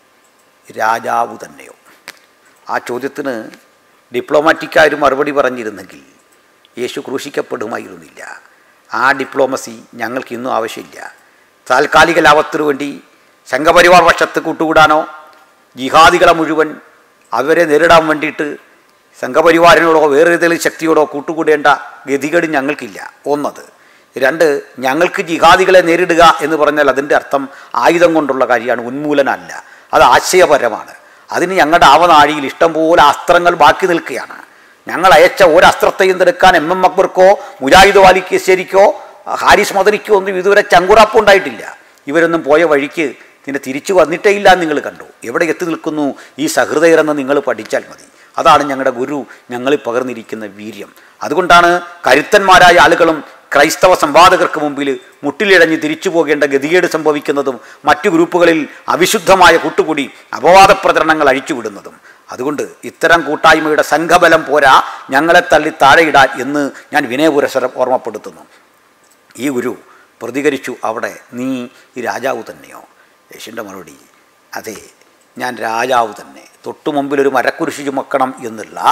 രാജാവ് തന്നെയോ ആ ചോദ്യത്തിന് ഡിപ്ലോമാറ്റിക്കായ ഒരു മറുപടി പറഞ്ഞിരുന്നെങ്കിൽ യേശു ക്രൂശിക്കപ്പെടുമായിരുന്നില്ല ആ ഡിപ്ലോമസി ഞങ്ങൾക്ക് ഇന്നും ആവശ്യമില്ല താൽക്കാലിക ലാഭത്തിനു വേണ്ടി സംഘപരിവാർ പക്ഷത്ത് കൂട്ടുകൂടാനോ ജിഹാദികളെ മുഴുവൻ അവരെ നേരിടാൻ വേണ്ടിയിട്ട് സംഘപരിവാറിനോടോ വേറെ ഏതെങ്കിലും ശക്തിയോടോ കൂട്ടുകൂടേണ്ട ഗതികേട് ഞങ്ങൾക്കില്ല ഒന്നത് രണ്ട് ഞങ്ങൾക്ക് ജിഹാദികളെ നേരിടുക എന്ന് പറഞ്ഞാൽ അതിൻ്റെ അർത്ഥം ആയുധം കൊണ്ടുള്ള കാര്യമാണ് ഉന്മൂലനമല്ല അത് ആശയപരമാണ് അതിന് ഞങ്ങളുടെ ആവനാഴിയിൽ ഇഷ്ടംപോലെ അസ്ത്രങ്ങൾ ബാക്കി നിൽക്കുകയാണ് ഞങ്ങൾ അയച്ച ഒരു അസ്ത്രത്തെയും തീർക്കാൻ എം എം അക്ബർക്കോ മുജാഹിദ് വാലിക്കേശ്ശേരിക്കോ ഹാരിസ് മദനിക്കോ ഒന്നും ഇതുവരെ ചങ്കുറാപ്പ് ഉണ്ടായിട്ടില്ല ഇവരൊന്നും പോയ വഴിക്ക് പിന്നെ തിരിച്ചു വന്നിട്ടേ ഇല്ല എന്ന് നിങ്ങൾ കണ്ടു എവിടെ എത്തി നിൽക്കുന്നു ഈ സഹൃദയരെന്ന് നിങ്ങൾ പഠിച്ചാൽ മതി അതാണ് ഞങ്ങളുടെ ഗുരു ഞങ്ങളിൽ പകർന്നിരിക്കുന്ന വീര്യം അതുകൊണ്ടാണ് കരുത്തന്മാരായ ആളുകളും ക്രൈസ്തവ സംവാദകർക്ക് മുമ്പിൽ മുട്ടിലിഴഞ്ഞ് തിരിച്ചു പോകേണ്ട ഗതികേട് സംഭവിക്കുന്നതും മറ്റു ഗ്രൂപ്പുകളിൽ അവിശുദ്ധമായ കൂട്ടുകൂടി അപവാദ പ്രചരണങ്ങൾ അഴിച്ചുവിടുന്നതും അതുകൊണ്ട് ഇത്തരം കൂട്ടായ്മയുടെ സംഘബലം പോരാ ഞങ്ങളെ തള്ളി താഴെയിടാൻ എന്ന് ഞാൻ വിനയപുരസരം ഓർമ്മപ്പെടുത്തുന്നു ഈ ഗുരു പ്രതികരിച്ചു അവിടെ നീ ഈ രാജാവ് തന്നെയോ യേശുവിൻ്റെ മറുപടി അതെ ഞാൻ രാജാവ് തന്നെ തൊട്ടു മുമ്പിൽ ഒരു മരക്കുരിശ് ചുമക്കണം എന്നുള്ള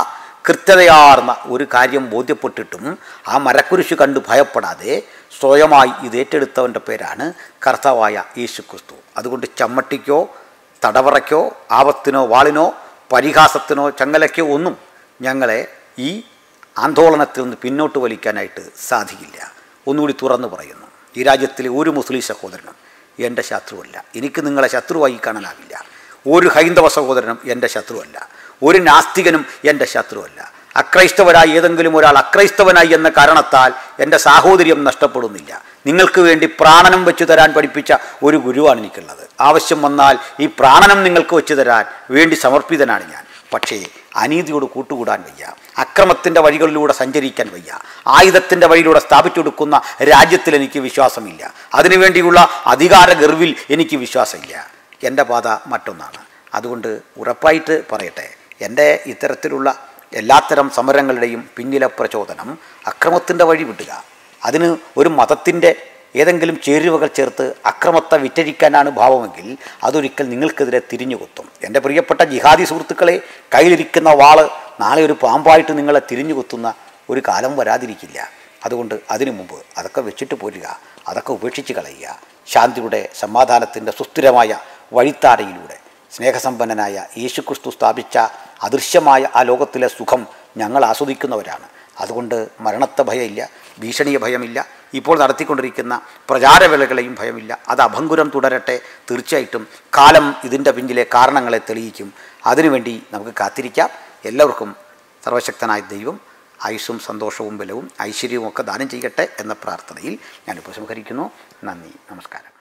കൃത്യതയാർന്ന ഒരു കാര്യം ബോധ്യപ്പെട്ടിട്ടും ആ മരക്കുരിശ് കണ്ട് ഭയപ്പെടാതെ സ്വയമായി ഇത് ഏറ്റെടുത്തവൻ്റെ പേരാണ് കർത്താവായ യേശു ക്രിസ്തു അതുകൊണ്ട് ചമ്മട്ടിക്കോ തടവറയ്ക്കോ ആപത്തിനോ വാളിനോ പരിഹാസത്തിനോ ചങ്ങലയ്ക്കോ ഒന്നും ഞങ്ങളെ ഈ ആന്തോളനത്തിൽ നിന്ന് പിന്നോട്ട് വലിക്കാനായിട്ട് സാധിക്കില്ല ഒന്നുകൂടി തുറന്നു പറയുന്നു ഈ രാജ്യത്തിലെ ഒരു മുസ്ലിം സഹോദരനും എൻ്റെ ശത്രുവല്ല എനിക്ക് നിങ്ങളെ ശത്രുവായി കാണാനാവില്ല ഒരു ഹൈന്ദവ സഹോദരനും എൻ്റെ ശത്രുവല്ല ഒരു നാസ്തികനും എൻ്റെ ശത്രുവല്ല അക്രൈസ്തവരായി ഏതെങ്കിലും ഒരാൾ അക്രൈസ്തവനായി എന്ന കാരണത്താൽ എൻ്റെ സാഹോദര്യം നഷ്ടപ്പെടുന്നില്ല നിങ്ങൾക്ക് വേണ്ടി പ്രാണനം വെച്ചു തരാൻ പഠിപ്പിച്ച ഒരു ഗുരുവാണ് എനിക്കുള്ളത് ആവശ്യം വന്നാൽ ഈ പ്രാണനം നിങ്ങൾക്ക് വെച്ചു തരാൻ വേണ്ടി സമർപ്പിതനാണ് ഞാൻ പക്ഷേ അനീതിയോട് കൂട്ടുകൂടാൻ വയ്യ അക്രമത്തിൻ്റെ വഴികളിലൂടെ സഞ്ചരിക്കാൻ വയ്യ ആയുധത്തിൻ്റെ വഴിയിലൂടെ സ്ഥാപിച്ചു കൊടുക്കുന്ന രാജ്യത്തിൽ എനിക്ക് വിശ്വാസമില്ല അതിനുവേണ്ടിയുള്ള അധികാര ഗർവിൽ എനിക്ക് വിശ്വാസമില്ല എൻ്റെ പാത മറ്റൊന്നാണ് അതുകൊണ്ട് ഉറപ്പായിട്ട് പറയട്ടെ എൻ്റെ ഇത്തരത്തിലുള്ള എല്ലാത്തരം സമരങ്ങളുടെയും പിന്നിലെ പ്രചോദനം അക്രമത്തിൻ്റെ വഴി വിടുക അതിന് ഒരു മതത്തിൻ്റെ ഏതെങ്കിലും ചേരുവകൾ ചേർത്ത് അക്രമത്തെ വിറ്റഴിക്കാനാണ് ഭാവമെങ്കിൽ അതൊരിക്കൽ നിങ്ങൾക്കെതിരെ തിരിഞ്ഞുകുത്തും എൻ്റെ പ്രിയപ്പെട്ട ജിഹാദി സുഹൃത്തുക്കളെ കയ്യിലിരിക്കുന്ന വാള് നാളെ ഒരു പാമ്പായിട്ട് നിങ്ങളെ തിരിഞ്ഞുകുത്തുന്ന ഒരു കാലം വരാതിരിക്കില്ല അതുകൊണ്ട് അതിനു മുമ്പ് അതൊക്കെ വെച്ചിട്ട് പോരുക അതൊക്കെ ഉപേക്ഷിച്ച് കളയുക ശാന്തിയുടെ സമാധാനത്തിൻ്റെ സുസ്ഥിരമായ വഴിത്താരയിലൂടെ സ്നേഹസമ്പന്നനായ യേശുക്രിസ്തു സ്ഥാപിച്ച അദൃശ്യമായ ആ ലോകത്തിലെ സുഖം ഞങ്ങൾ ആസ്വദിക്കുന്നവരാണ് അതുകൊണ്ട് മരണത്തെ ഭയമില്ല ഭീഷണിയെ ഭയമില്ല ഇപ്പോൾ നടത്തിക്കൊണ്ടിരിക്കുന്ന പ്രചാരവേളകളെയും ഭയമില്ല അത് അഭംഗുരം തുടരട്ടെ തീർച്ചയായിട്ടും കാലം ഇതിൻ്റെ പിന്നിലെ കാരണങ്ങളെ തെളിയിക്കും അതിനുവേണ്ടി നമുക്ക് കാത്തിരിക്കാം എല്ലാവർക്കും സർവശക്തനായ ദൈവം ആയുസ്സും സന്തോഷവും ബലവും ഐശ്വര്യവും ഒക്കെ ദാനം ചെയ്യട്ടെ എന്ന പ്രാർത്ഥനയിൽ ഞാൻ ഉപസംഹരിക്കുന്നു നന്ദി നമസ്കാരം